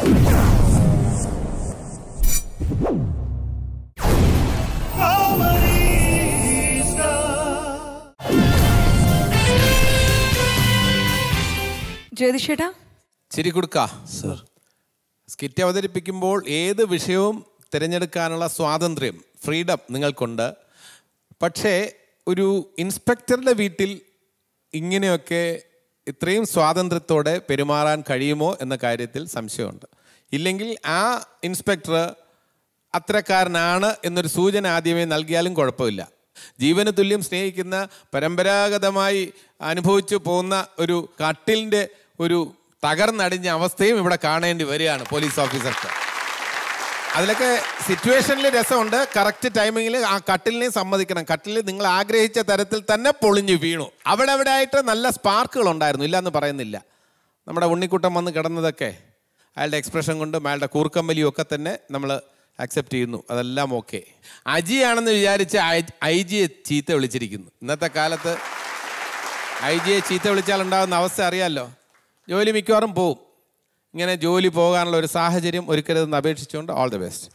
ജ്യോതിഷേട്ടാ ചിരി കൊടുക്ക സ്കിറ്റ് അവതരിപ്പിക്കുമ്പോൾ ഏത് വിഷയവും തിരഞ്ഞെടുക്കാനുള്ള സ്വാതന്ത്ര്യം ഫ്രീഡം നിങ്ങൾക്കുണ്ട് പക്ഷേ ഒരു ഇൻസ്പെക്ടറുടെ വീട്ടിൽ ഇങ്ങനെയൊക്കെ ഇത്രയും സ്വാതന്ത്ര്യത്തോടെ പെരുമാറാൻ കഴിയുമോ എന്ന കാര്യത്തിൽ സംശയമുണ്ട് ഇല്ലെങ്കിൽ ആ ഇൻസ്പെക്ടർ അത്രക്കാരനാണ് എന്നൊരു സൂചന ആദ്യമേ നൽകിയാലും കുഴപ്പമില്ല ജീവന് തുല്യം സ്നേഹിക്കുന്ന പരമ്പരാഗതമായി അനുഭവിച്ചു പോകുന്ന ഒരു കട്ടിലിൻ്റെ ഒരു തകർന്നടിഞ്ഞ അവസ്ഥയും ഇവിടെ കാണേണ്ടി വരികയാണ് പോലീസ് ഓഫീസർക്ക് അതിലൊക്കെ സിറ്റുവേഷനിൽ രസമുണ്ട് കറക്റ്റ് ടൈമിങ്ങിൽ ആ കട്ടിലിനെ സമ്മതിക്കണം കട്ടിൽ നിങ്ങൾ ആഗ്രഹിച്ച തരത്തിൽ തന്നെ പൊളിഞ്ഞു വീണു അവിടെ അവിടെ ആയിട്ട് നല്ല സ്പാർക്കുകൾ ഉണ്ടായിരുന്നു ഇല്ല എന്ന് പറയുന്നില്ല നമ്മുടെ ഉണ്ണിക്കുട്ടം വന്ന് കിടന്നതൊക്കെ അയാളുടെ എക്സ്പ്രഷൻ കൊണ്ടും അയാളുടെ കൂർക്കമ്പലിയും ഒക്കെ തന്നെ നമ്മൾ അക്സെപ്റ്റ് ചെയ്യുന്നു അതെല്ലാം ഓക്കെ അജിയാണെന്ന് വിചാരിച്ച് ഐ ജിയെ ചീത്ത വിളിച്ചിരിക്കുന്നു ഇന്നത്തെ കാലത്ത് ഐ ജിയെ ചീത്ത വിളിച്ചാൽ ഉണ്ടാകുന്ന അവസ്ഥ അറിയാമല്ലോ ജോലി മിക്കവാറും പോവും ഇങ്ങനെ ജോലി പോകാനുള്ള ഒരു സാഹചര്യം ഒരുക്കരുതെന്ന് അപേക്ഷിച്ചുകൊണ്ട് all the best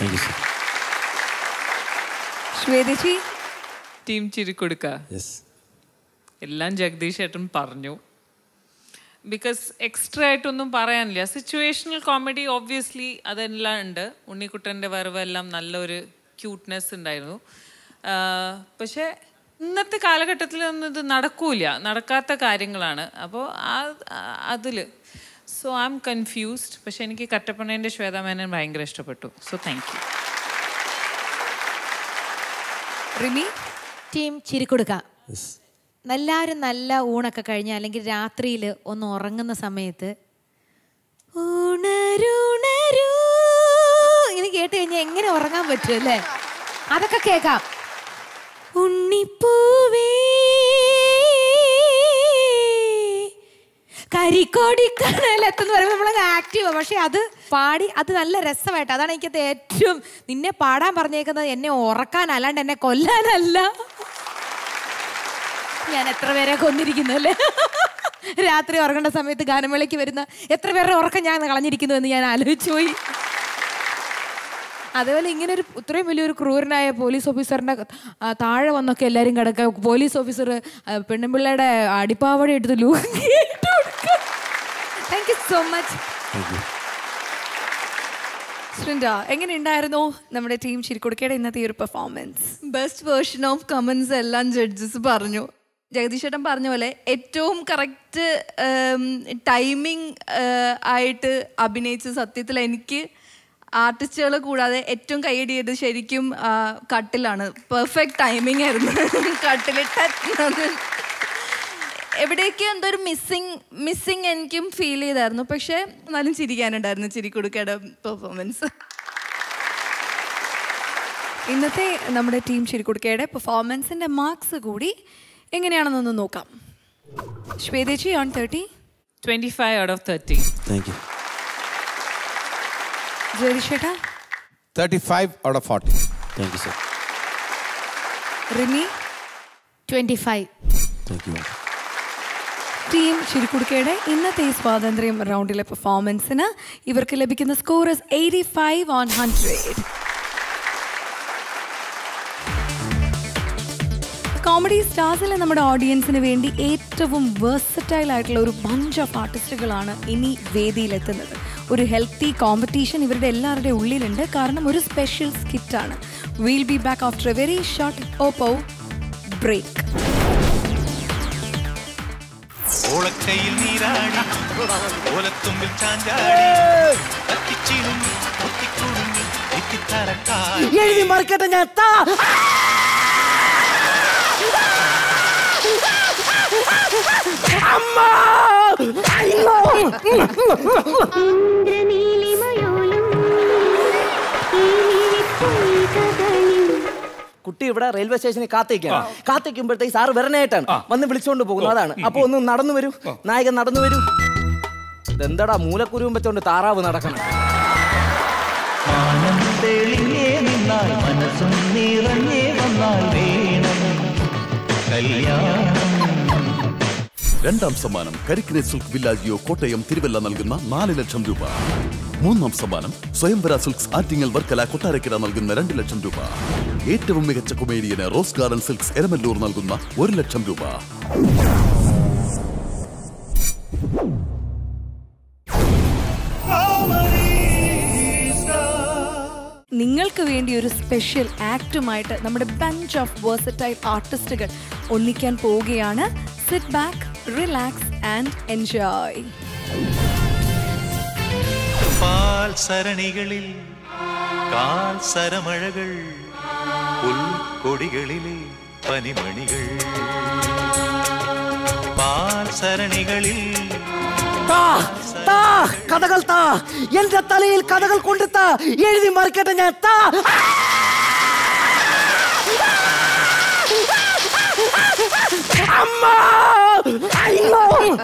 Shwetaji team ചിരിക്കൊടുക്ക എല്ലാം ജഗദീഷ് ഏട്ടൻ പറഞ്ഞു ബിക്കോസ് എക്സ്ട്രാ ആയിട്ടൊന്നും പറയാനില്ല സിറ്റുവേഷണൽ കോമഡി ഓബ്വിയസ്ലി അതെല്ലാം ഉണ്ട് ഉണ്ണിക്കുട്ടൻ്റെ വരവെല്ലാം നല്ലൊരു ക്യൂട്ട്നെസ് ഉണ്ടായിരുന്നു ആഹ് പക്ഷേ ഇന്നത്തെ കാലഘട്ടത്തിൽ ഒന്നും ഇത് നടക്കൂല നടക്കാത്ത കാര്യങ്ങളാണ് അപ്പോൾ ആ അതിൽ സോ ഐ എം കൺഫ്യൂസ്ഡ് പക്ഷെ എനിക്ക് കട്ടപ്പനേൻ്റെ ശ്വേതാമേനൻ ഭയങ്കര ഇഷ്ടപ്പെട്ടു so thank you Rimi team ചിരിക്കൊടുക്ക എല്ലാവരും നല്ല ഊണൊക്കെ കഴിഞ്ഞ് അല്ലെങ്കിൽ രാത്രിയിൽ ഒന്ന് ഉറങ്ങുന്ന സമയത്ത് ഉണരുണരൂ ഇങ്ങനെ കേട്ട് കഴിഞ്ഞാൽ എങ്ങനെ ഉറങ്ങാൻ പറ്റും അല്ലേ അതൊക്കെ കേൾക്കാം ഉണ്ണിപ്പൂവേ കരിക്കോടിക്കടലെന്ന് പറയുമ്പോൾ നമ്മളങ്ങ് ആക്റ്റീവാണ് പക്ഷെ അത് പാടി അത് നല്ല രസമായിട്ട് അതാണ് എനിക്കത് ഏറ്റവും നിന്നെ പാടാൻ പറഞ്ഞേക്കുന്നത് എന്നെ ഉറക്കാൻ അല്ലാണ്ട് എന്നെ കൊല്ലാനല്ല ഞാൻ എത്ര പേരെ കൊന്നിരിക്കുന്നു അല്ലേ രാത്രി ഉറങ്ങേണ്ട സമയത്ത് ഗാനമേളയ്ക്ക് വരുന്ന എത്ര പേരുടെ ഉറക്കം ഞാൻ കളഞ്ഞിരിക്കുന്നു എന്ന് ഞാൻ ആലോചിച്ചു പോയി അതേപോലെ ഇങ്ങനെ ഒരു ഇത്രയും വലിയൊരു ക്രൂരനായ പോലീസ് ഓഫീസറിന്റെ ആ, താഴെ വന്നൊക്കെ എല്ലാവരും കിടക്കുക പോലീസ് ഓഫീസർ പെണ്ണുമ്പിള്ളയുടെ അടിപ്പാവട എടുത്ത് ലൂ താങ്ക് യു സോ മച്ച് ശൃംഗ എങ്ങനെ ഉണ്ടായിരുന്നു നമ്മുടെ ടീം ചിരിക്കുടുക്കയുടെ ഇന്നത്തെ ഈ ഒരു performance best version of comments എല്ലാം ജഡ്ജസ് പറഞ്ഞു ജഗദീഷ് ചേട്ടൻ പറഞ്ഞ പോലെ ഏറ്റവും കറക്റ്റ് ടൈമിംഗ് ആയിട്ട് അഭിനയിച്ച സത്യത്തിൽ എനിക്ക് ആർട്ടിസ്റ്റുകൾ കൂടാതെ ഏറ്റവും കൈയടിയത് ശരിക്കും ആ, കട്ടിലാണ് പെർഫെക്റ്റ് ടൈമിംഗ് ആയിരുന്നു കട്ടിലിട്ട എവിടേക്ക് എന്തോ ഒരു മിസ്സിങ് മിസ്സിങ് എനിക്കും ഫീൽ ചെയ്തായിരുന്നു പക്ഷേ എന്നാലും ചിരിക്കാനുണ്ടായിരുന്നു ചിരിക്കുടുക്കയുടെ പെർഫോമൻസ് ഇന്നത്തെ നമ്മുടെ ടീം ചിരിക്കുടുക്കയുടെ പെർഫോമൻസിന്റെ മാർക്സ് കൂടി എങ്ങനെയാണെന്നൊന്ന് നോക്കാം ശ്വേതേച്ചി on thirty twenty five out of thirty thank you ജ്യോതിഷേട്ടാ thirty five out of forty thank you sir Rini twenty five thank you team ചിരിക്കുടുക്കയുടെ ഇന്നത്തെ ഈ സ്വാതന്ത്ര്യം റൗണ്ടിലെ പെർഫോമൻസിന് ഇവർക്ക് ലഭിക്കുന്ന score is eighty five on hundred comedy സ്റ്റാർസിലെ നമ്മുടെ ഓഡിയൻസിന് വേണ്ടി ഏറ്റവും വേഴ്സറ്റൈൽ ആയിട്ടുള്ള ഒരു ബഞ്ച് ഓഫ് ആർട്ടിസ്റ്റുകളാണ് ഇനി വേദിയിലെത്തുന്നത് ഒരു ഹെൽത്തി കോമ്പറ്റീഷൻ ഇവരുടെ എല്ലാവരുടെ ഉള്ളിലുണ്ട് കാരണം ഒരു സ്പെഷ്യൽ സ്കിറ്റാണ് we'll be back after a very short Oppo break ഓളക്കയിൽ നീരാടി ഓലത്തുമ്പിൽ ചാഞ്ചാടി തത്തിച്ചിരുങ്ങി ഒത്തിക്കുടുങ്ങി എത്തിത്തരക്കായി എഴുതി മറിക്കട്ടെ ഞാൻ താ അമ്മ അയ്യോ കുട്ടി ഇവിടെ റെയിൽവേ സ്റ്റേഷനിൽ കാത്തിരിക്കുകയാണ് കാത്തിരിക്കുമ്പോഴത്തേക്ക് സാറ് വരണായിട്ടാണ് വന്ന് വിളിച്ചോണ്ട് പോകുന്നു അതാണ് അപ്പൊ ഒന്ന് നടന്നു വരൂ നായകൻ നടന്നു വരൂ ഇതെന്താടാ മൂലക്കുരുവും വെച്ചോണ്ട് താറാവ് നടക്കണം മാനം തെളിഞ്ഞേ നിന്നാൽ മനസ്സും നിറഞ്ഞേ വന്നാൽ വേണം കല്യാണം രണ്ടാം സമ്മാനം കരിക്കിനെ സിൽക്ക് വില്ലാജിയോ കോട്ടയം തിരുവല്ല നൽകുന്ന നാല് ലക്ഷം രൂപ മൂന്നാം സമ്മാനം സ്വയംവര സിൽക്സ് ആറ്റിങ്ങൽ വർക്കല കൊട്ടാരക്കര നൽകുന്ന രണ്ട് ലക്ഷം രൂപ ഏറ്റവും മികച്ച കൊമേഡിയന് റോസ് ഗാർഡൻ സിൽക്സ് എരമല്ലൂർ നൽകുന്ന ഒരു ലക്ഷം രൂപ നിങ്ങൾക്ക് വേണ്ടി ഒരു സ്പെഷ്യൽ ആക്റ്റുമായിട്ട് നമ്മുടെ ബഞ്ച് ഓഫ് വേഴ്സറ്റൈൽ ആർട്ടിസ്റ്റുകൾ ഒന്നിക്കാൻ പോവുകയാണ് sit back relax and enjoy പാൽ സരണികളിൽ കാൽ സരമഴകൾ പുൽക്കൊടികളിലെ പനിമണികൾ പാൽ സരണികളിൽ താ താ കഥകൾ താ എന്റെ തലയിൽ കഥകൾ കൊണ്ട് താ എഴുതി മറിക്കട്ടെ ഞാൻ താ അമ്മ അയ്യോ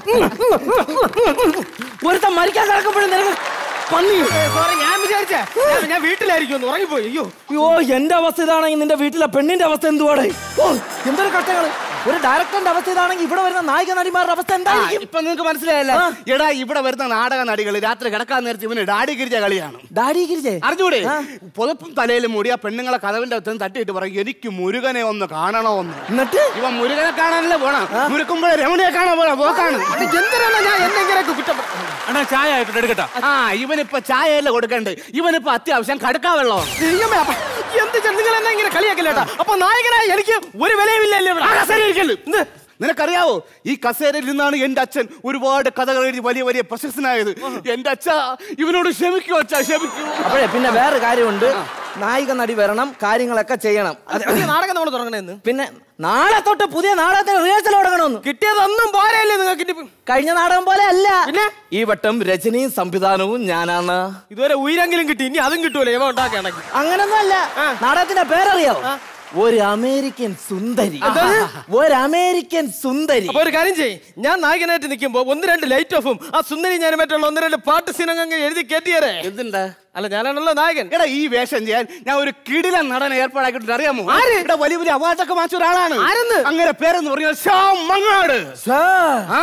ഒരുത്തൻ മരിക്കാൻ കിടക്കുമ്പോഴും നിനക്ക് പന്നി ഞാൻ വിചാരിച്ചേ ഞാൻ- ഞാൻ വീട്ടിലായിരിക്കും ഒന്ന് ഉറങ്ങിപ്പോയി അയ്യോ അയ്യോ എന്റെ അവസ്ഥ ഇതാണെങ്കിൽ നിന്റെ വീട്ടിലെ പെണ്ണിന്റെ അവസ്ഥ എന്തുവാടേ ഓ എന്തൊരു കഷ്ടങ്ങള് ഒരു ഡയറക്ടറിന്റെ അവസ്ഥ ഇതാണെങ്കിൽ ഇവിടെ വരുന്ന നായിക നടിമാരുടെ അവസ്ഥ എന്തായിരിക്കും ഇപ്പൊ നിങ്ങൾക്ക് മനസ്സിലായല്ല എടാ ഇവിടെ വരുന്ന നാടക നടികൾ രാത്രി കിടക്കാൻ നേരത്തെ ഇവന് ഡാഡി ഗിരിജ കളിയാണ് ഡാഡി ഗിരിജെ അറിഞ്ഞൂടെ പുതപ്പും തലയിലും മൂടി ആ പെണ്ണുങ്ങളെ കഥവിന്റെ അകത്തും തട്ടിയിട്ട് പറയും എനിക്ക് മുരുകനെ ഒന്ന് കാണണമെന്ന് എന്നിട്ട് ഇവൻ മുരുകനെ കാണാനല്ലേ പോണം മുരുക്കുമ്പോഴേ രമണിയെ കാണാൻ പോണ പോക്കാണ് എന്തിനാണ് ഞാൻ എന്നെങ്കിലൊക്കെ കുറ്റം അണ്ണാ ചായ ആയിട്ട് എടുക്കട്ടാ ആ ഇവനിപ്പോ ചായയല്ലേ കൊടുക്കണ്ട് ഇവനിപ്പോ അത്യാവശ്യം കടുക്കാ വെള്ളമാണ് ദൈവമേ, അപ്പൊ എന്ത് ചെയ്യ- നിങ്ങൾ എന്നെ ഇങ്ങനെ കളിയാക്കില്ലേട്ടാ അപ്പൊ നായകനായ എനിക്ക് ഒരു വിലയുമില്ലല്ലേ ഇവിടെ? ആ കസേരയിൽ ഇരിക്കല്ല്. എന്ത്? നിനക്കറിയാവോ ഈ കസേരയിൽ നിന്നാണ് എന്റെ അച്ഛൻ ഒരുപാട് കഥകൾ എഴുതി വലിയ വലിയ പ്രശസ്തനായത് എന്റെ അച്ഛ ഇവനോട് ക്ഷമിക്കൂ അച്ഛ ക്ഷമിക്കൂ അപ്പോഴേ പിന്നെ വേറെ കാര്യമുണ്ട് നായിക നടി വരണം കാര്യങ്ങളൊക്കെ ചെയ്യണം അത് പുതിയ നാടകം നമ്മൾ തുടങ്ങണെന്ന് പിന്നെ നാളെ തൊട്ട് പുതിയ നാടകത്തിന് റിഹേഴ്സൽ തുടങ്ങണമെന്ന് കിട്ടിയതൊന്നും പോരല്ലേ നിങ്ങൾക്ക് ഇനി കഴിഞ്ഞ നാടകം പോലെ അല്ല പിന്നെ? ഈ വട്ടം രചനയും സംവിധാനവും ഞാനാണ് ഇതുവരെ ഉയരെങ്കിലും കിട്ടി ഇനി അതും കിട്ടൂലേ ഇവ ഉണ്ടാക്കുകയാണെങ്കിൽ അങ്ങനൊന്നും അല്ല നാടകത്തിന്റെ പേരറിയാവോ ഒരു അമേരിക്കൻ സുന്ദരി എന്താണ്? ഒരു അമേരിക്കൻ സുന്ദരി അപ്പൊ ഒരു കാര്യം ചെയ്യ് ഞാൻ നായകനായിട്ട് നിൽക്കുമ്പോ ഒന്ന് രണ്ട് ലൈറ്റ് ഓഫും ആ സുന്ദരി ഞാനും മറ്റുള്ള ഒന്ന് രണ്ട് പാട്ട് സീനങ്ങ് എഴുതി കേട്ടിയറേ എന്തുണ്ടാ അല്ല ഞാനാണല്ലോ നായകൻ എടാ ഈ വേഷം ചെയ്യാൻ ഞാൻ ഒരു കിടിലൻ നടനെ ഏർപ്പാടാക്കിയിട്ട് അറിയാമോ ആര്? ഇവിടെ വലിയ വലിയ അവാർഡൊക്കെ വാങ്ങിച്ച ഒരാളാണ് ആരെന്ന്? അങ്ങനെ പേരെന്ന് പറഞ്ഞാൽ ശ്യാം മങ്ങാട് ആ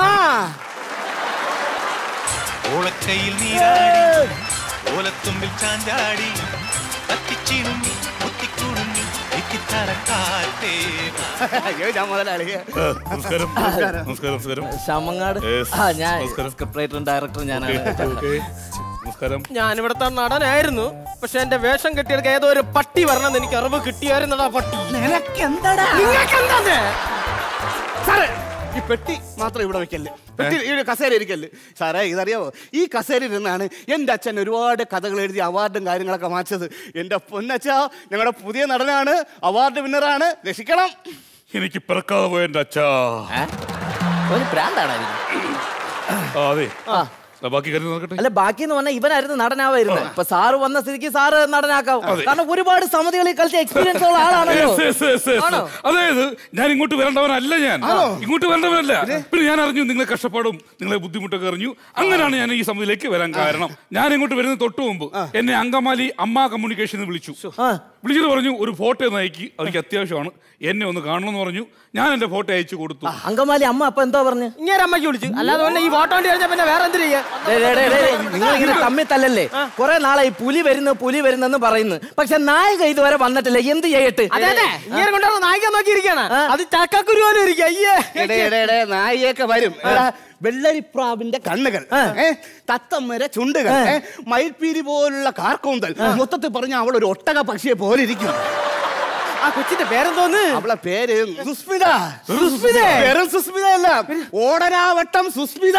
ഓളക്കയിൽ നീരാടി ഓലത്തുമ്പിൽ ചാഞ്ചാടി കത്തിച്ചിണുങ്ങി കുത്തിക്കുണുങ്ങി ഇത്തിത്തറക്കാറ്റേ അയ്യോ, ഞാൻ മുതലാളി നമസ്കാരം നമസ്കാരം നമസ്കാരം ശമങ്ങാട് Yes, ആ ഞാൻ നമസ്കാരം. സ്ക്രിപ്റ്റ് റൈറ്ററും ഡയറക്ടറും ഞാനാണ് ഓക്കേ, ഓക്കേ. നമസ്കാരം ഞാൻ ഇവിടുത്തെ നടനായിരുന്നു പക്ഷെ എന്റെ വേഷം കെട്ടിയെടുക്ക ഏതോ ഒരു പട്ടി വരണമെന്ന് എനിക്ക് അറിവ് കിട്ടിയായിരുന്നടാ പട്ടി നിനക്കെന്താടാ നിങ്ങൾക്കെന്താ സാറേ ഈ പെട്ടി മാത്രം ഇവിടെ വെക്കല്ലേ പെട്ടി ഈ ഒരു കസേര ഇരിക്കല്ലേ സാറേ ഇതറിയാവോ ഈ കസേരയിൽ നിന്നാണ് എൻ്റെ അച്ഛൻ ഒരുപാട് കഥകൾ എഴുതി അവാർഡും കാര്യങ്ങളൊക്കെ വാങ്ങിച്ചത് എൻ്റെ പൊന്നച്ഛ ഞങ്ങളുടെ പുതിയ നടനാണ് അവാർഡ് വിന്നറാണ് രക്ഷിക്കണം എനിക്ക് പിറക്കാതെ പോയ എന്റെ അച്ഛാ ഒരു പ്രാന്താണ് ആ, അതെ ആ, ബാക്കി കാര്യം നോക്കട്ടെ അല്ല ബാക്കി എന്ന് പറഞ്ഞാൽ ഇവനായിരുന്നു നടനാവായിരുന്നത് ഇപ്പൊ സാറ് വന്ന സ്ഥിതിക്ക് സാറ് നടനാക്കാം അതെ. കാരണം ഒരുപാട് സമിതികളിൽ കളിച്ച എക്സ്പീരിയൻസ് ഉള്ള ആളാണല്ലോ Yes, yes, yes, yes. ആണോ? അതായത് ഞാൻ ഇങ്ങോട്ട് വരേണ്ടവനല്ല ഞാൻ ആണോ? ഇങ്ങോട്ട് വരേണ്ടവനല്ല പിന്നെ ഞാൻ അറിഞ്ഞു നിങ്ങളെ കഷ്ടപ്പാടും നിങ്ങളെ ബുദ്ധിമുട്ടൊക്കെ അറിഞ്ഞു അങ്ങനെയാണ് ഞാൻ ഈ സമിതിയിലേക്ക് വരാൻ കാരണം ഞാൻ ഇങ്ങോട്ട് വരുന്ന തൊട്ട് മുമ്പ് എന്നെ അങ്കമാലി അമ്മ കമ്മ്യൂണിക്കേഷനിൽ വിളിച്ചു വിളിച്ചിട്ട് പറഞ്ഞു ഒരു ഫോട്ടോ ഒന്ന് അയക്കി എനിക്ക് അത്യാവശ്യമാണ് എന്നെ ഒന്ന് കാണണമെന്ന് പറഞ്ഞു ഞാൻ എന്റെ ഫോട്ടോ അയച്ചു കൊടുത്തു അങ്കമാലി അമ്മ അപ്പൊ എന്തോ പറഞ്ഞു ഇങ്ങനെ അമ്മയ്ക്ക് വിളിച്ചു അല്ലാതെ പിന്നെ ഈ ഫോട്ടോ വണ്ടി കഴിഞ്ഞാൽ പിന്നെ വേറെ എന്ത് ചെയ്യാ നിങ്ങൾ ഇങ്ങനെ തമ്മിൽ തല്ലല്ലേ കുറെ നാളായി പുലി വരുന്നു പുലി വരുന്നെന്ന് പറയുന്നു പക്ഷെ നായക ഇതുവരെ വന്നിട്ടില്ല എന്ത് ചെയ്യട്ടെ അതെ അതെ ഇങ്ങനെ കൊണ്ടുവന്ന് നായിക്കാൻ നോക്കിയിരിക്കാണ് അത് ചക്കക്കുരു പോലെ ഇരിക്കുക അയ്യേ എടേ, എടേ, എടേ, നായികയൊക്കെ വരും എടാ, വെള്ളരിപ്രാവിന്റെ കണ്ണുകൾ ഏ, തത്തമ്മര ചുണ്ടുകൾ ഏ, മയിൽപ്പീലി പോലുള്ള കാർക്കൂന്തൽ മൊത്തത്തിൽ പറഞ്ഞ അവൾ ഒരു ഒട്ടക പക്ഷിയെ പോലെ ഇരിക്കും ആ കൊച്ചിന്റെ പേരെന്തോന്ന് അവളെ പേര് സുസ്മിത സുസ്മിത? പേരും സുസ്മിത അല്ല ഓടനാവട്ടം സുസ്മിത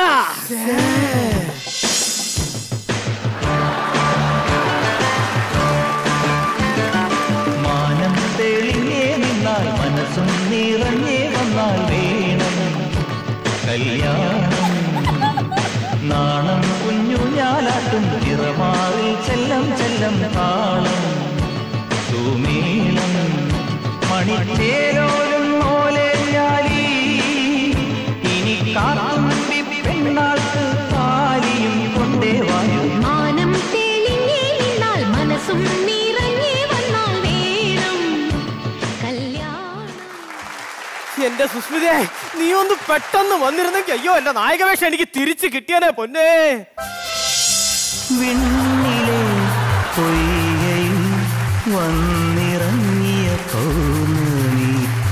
മാനം തെളിഞ്ഞേ നിന്നാൽ മനസ്സും നിറഞ്ഞേ വന്നാൽ വേണം കല്യാണം നാണം കുഞ്ഞു ഞാലാട്ടും നിറമാറിൽ ചെല്ലം ചെല്ലം താളം സുമീളം മണിച്ചേരോലും മോലെ ഞാലി ഇനി കാത്തുമ്പി പെണ്ണാൾക്ക് താലിയും കൊണ്ടേ വായു മാനം തെളിഞ്ഞേ നിന്നാൽ മനസ്സും നിറഞ്ഞേ വന്നാൽ വേണം കല്യാണം എന്റെ സുസ്മിതേ നീ ഒന്ന് പെട്ടെന്ന് വന്നിരുന്നെങ്കിൽ അയ്യോ എന്റെ നായകവേഷം എനിക്ക് തിരിച്ചു കിട്ടിയാനേ പൊന്നേ വിണ്ണിലെ പൊയ്കയിൽ വന്നിറങ്ങിയ പൗർണമി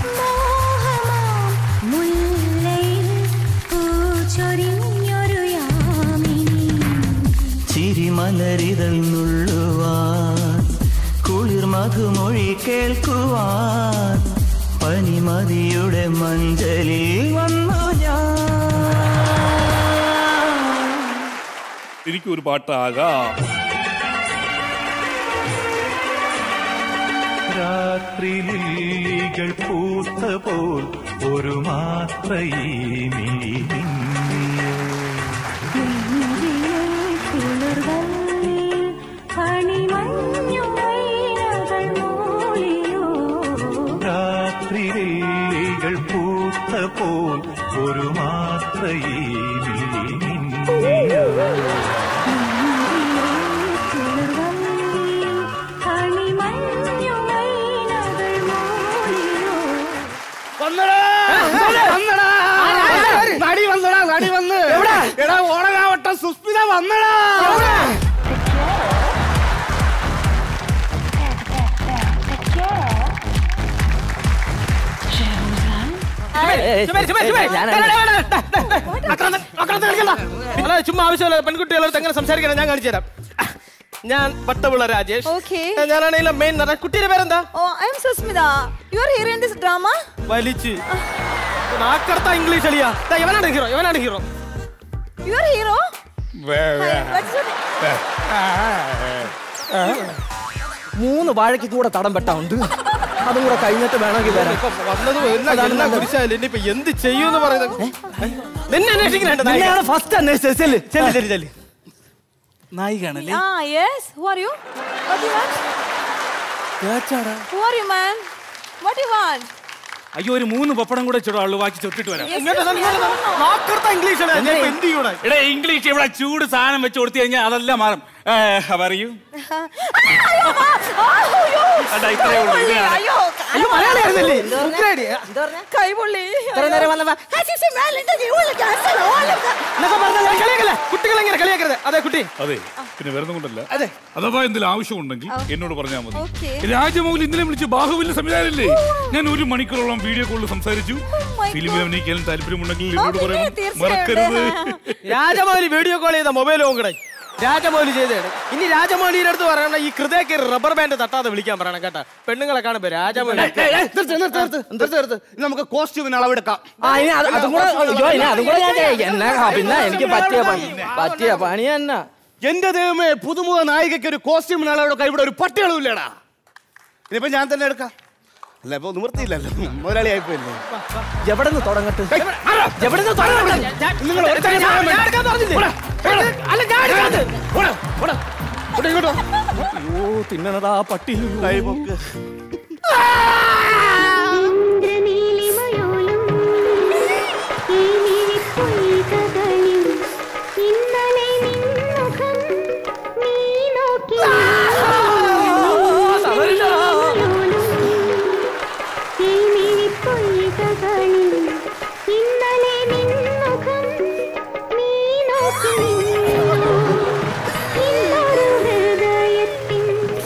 മുല്ലയിൽ പൂച്ചൊരിഞ്ഞൊരു യാമിനി ചിരിമലരിതൾ നുള്ളുവാൻ കുളിർ മധുമൊഴി കേൾക്കുവാൻ പനിമതിയുടെ മഞ്ചലിൽ വന്നു ഞാൻ എനിക്കൊരു പാട്ടാകാം രാത്രിലില്ലികൾ പൂത്ത പോൽ ഒരു മാത്രയീ മിഴി രാത്രിലില്ലികൾ പൂത്ത പോൽ ഒരു മാത്രയീ മിഴിയോ വന്നടാ വന്നടാ നടി വന്നടാ നടി വന്ന് എടാ ഓടനാവട്ടം സുസ്മിത വന്നടാ അല്ല, ചുമ്മാ ആവശ്യമില്ല പെൺകുട്ടികളോട് എങ്ങനെ സംസാരിക്കണം ഞാൻ കാണിച്ചു തരാം ഞാൻ വട്ടവിള രാജേഷ് Okay. ഞാനാണെങ്കിലും മെയിൻ നടൻ കുട്ടിയുടെ പേരെന്താ Oh, I'm Susmita. You are here in this drama? വലിച്ച് നാക്കർത്ത ഇംഗ്ലീഷ് അളിയാ ദാ ഇവനാണ് ഹീറോ ഇവനാണ് hero You are hero? Hi, what's your മൂന്ന് വാഴയ്ക്ക് കൂടെ തടം പെട്ടാണ്ട് അതും കൂടെ കഴിഞ്ഞിട്ട് വേണമെങ്കിൽ വരാം വന്നത് എന്നാ അതാണ് എന്നാ നല്ലത്. കുരിശായാലും ഇനിയിപ്പോ എന്ത് ചെയ്യൂന്ന് പറയുന്നത് നിന്നെ അന്വേഷിക്കുന്നുണ്ട് നിന്നെയാണ് ഫസ്റ്റ് അന്വേഷിച്ചത് ചെല്ല് ചെല്ല് ചെല്ല് ചെല്ല് നായികാണല്ലേ Ah, yes. Who are you? What do you want? Who are you, man? What do you want? അയ്യോ ഒരു മൂന്ന് പപ്പടം കൂടെ ചുടുള്ളൂ ബാക്കി ചൊട്ടിട്ട് വരാം ഇംഗ്ലീഷ് എന്ത് ചെയ്യൂടെ എടാ ഇംഗ്ലീഷ് ഇവിടെ ചൂട് സാധനം വെച്ച് കൊടുത്തു കഴിഞ്ഞാൽ അതെല്ലാം മാറും പറയൂ അതാ ഇത്രയേ ഉള്ളൂ ഇതിനാണ് അയ്യോ അയ്യോ, മലയാളിയായിരുന്നല്ലേ? ഉഗ്രേടി. കൈപൊള്ളി ഇത്ര നേരം വന്നപ്പോ, എന്നൊക്കെ പറഞ്ഞാൽ കളിയാക്കല്ലേ കുട്ടികളെ എങ്ങനെ കളിയാക്കരുത് അതെ കുട്ടി അതെ പിന്നെ വേറെ കൊണ്ടല്ല അതെ. അഥവാ എന്തെങ്കിലും ആവശ്യമുണ്ടെങ്കിൽ എന്നോട് പറഞ്ഞാൽ മതി Okay. രാജമൗലി ഇന്നലെ വിളിച്ച് ബാഹുബലി സംവിധാനല്ലേ ഞാൻ ഒരു മണിക്കൂറോളം വീഡിയോ കോളിൽ സംസാരിച്ചു ഫിലിമിൽ അഭിനയിക്കാൻ താല്പര്യമുണ്ടെങ്കിൽ എന്നോട് പറയണം മറക്കരുത് രാജമൗലി വീഡിയോ കോൾ ചെയ്ത മൊബൈൽ ഓങ്കടേ രാജമൗലി ചെയ്തതാണ് ഇനി രാജമൗലിയുടെ അടുത്ത് പറയണ ഈ ഹൃദയക്ക് റബ്ബർ ബാൻഡ് തട്ടാതെ വിളിക്കാൻ പറയണം കേട്ടാ പെണ്ണുങ്ങളെ കാണുമ്പോ രാജമൗലി നിർത്ത്, നിർത്ത്, നിർത്ത്, നിർത്ത്, നിർത്ത്. ഇനി നമുക്ക് കോസ്റ്റ്യൂമിന് അളവെടുക്കാം ആ ഇനി അത് അതും കൂടെ അയ്യോ ഇനി അതും കൂടെ ഞാൻ ചെയ്യാം. എന്നാ ആ, പിന്നെ എനിക്ക് പറ്റിയ പണി പറ്റിയ പണി തന്നെ എന്റെ ദൈവമേ പുതുമുഖ നായികയ്ക്ക് ഒരു കോസ്റ്റ്യൂമിന് അളവെടുക്കാം ഇവിടെ ഒരു പട്ടികളവില്ലടാ ഇനിയിപ്പോ ഞാൻ തന്നെ എടുക്കാം അല്ല ഇപ്പൊ നിവൃത്തിയില്ലല്ലോ മുതലാളി ആയിപ്പോയില്ലേ എവിടെ നിന്ന് തുടങ്ങട്ടെ എവിടെ നിന്ന് തുടങ്ങട്ടെ നിങ്ങൾ ഒരുത്തനെ ഞാൻ- പറയാൻ ഞാൻ വേണ്ടി- എടുക്കാൻ പറഞ്ഞില്ലേ? അല്ല ഞാൻ എടുക്കാന്ന്. അയ്യോ തിന്നണടാ പട്ടി കൈപൊക്ക് ഇന്ദ്രനീലിമയോലും ഈ മിഴിപ്പൊയ്കകളിൽ ഇന്നലെ നിൻമുഖം നീ നോക്കി ഈ മിഴിപ്പൊയ്കകളിൽ ഇന്നലെ നിൻമുഖം നീ നോക്കി ഇന്നൊരു ഹൃദയത്തിൻ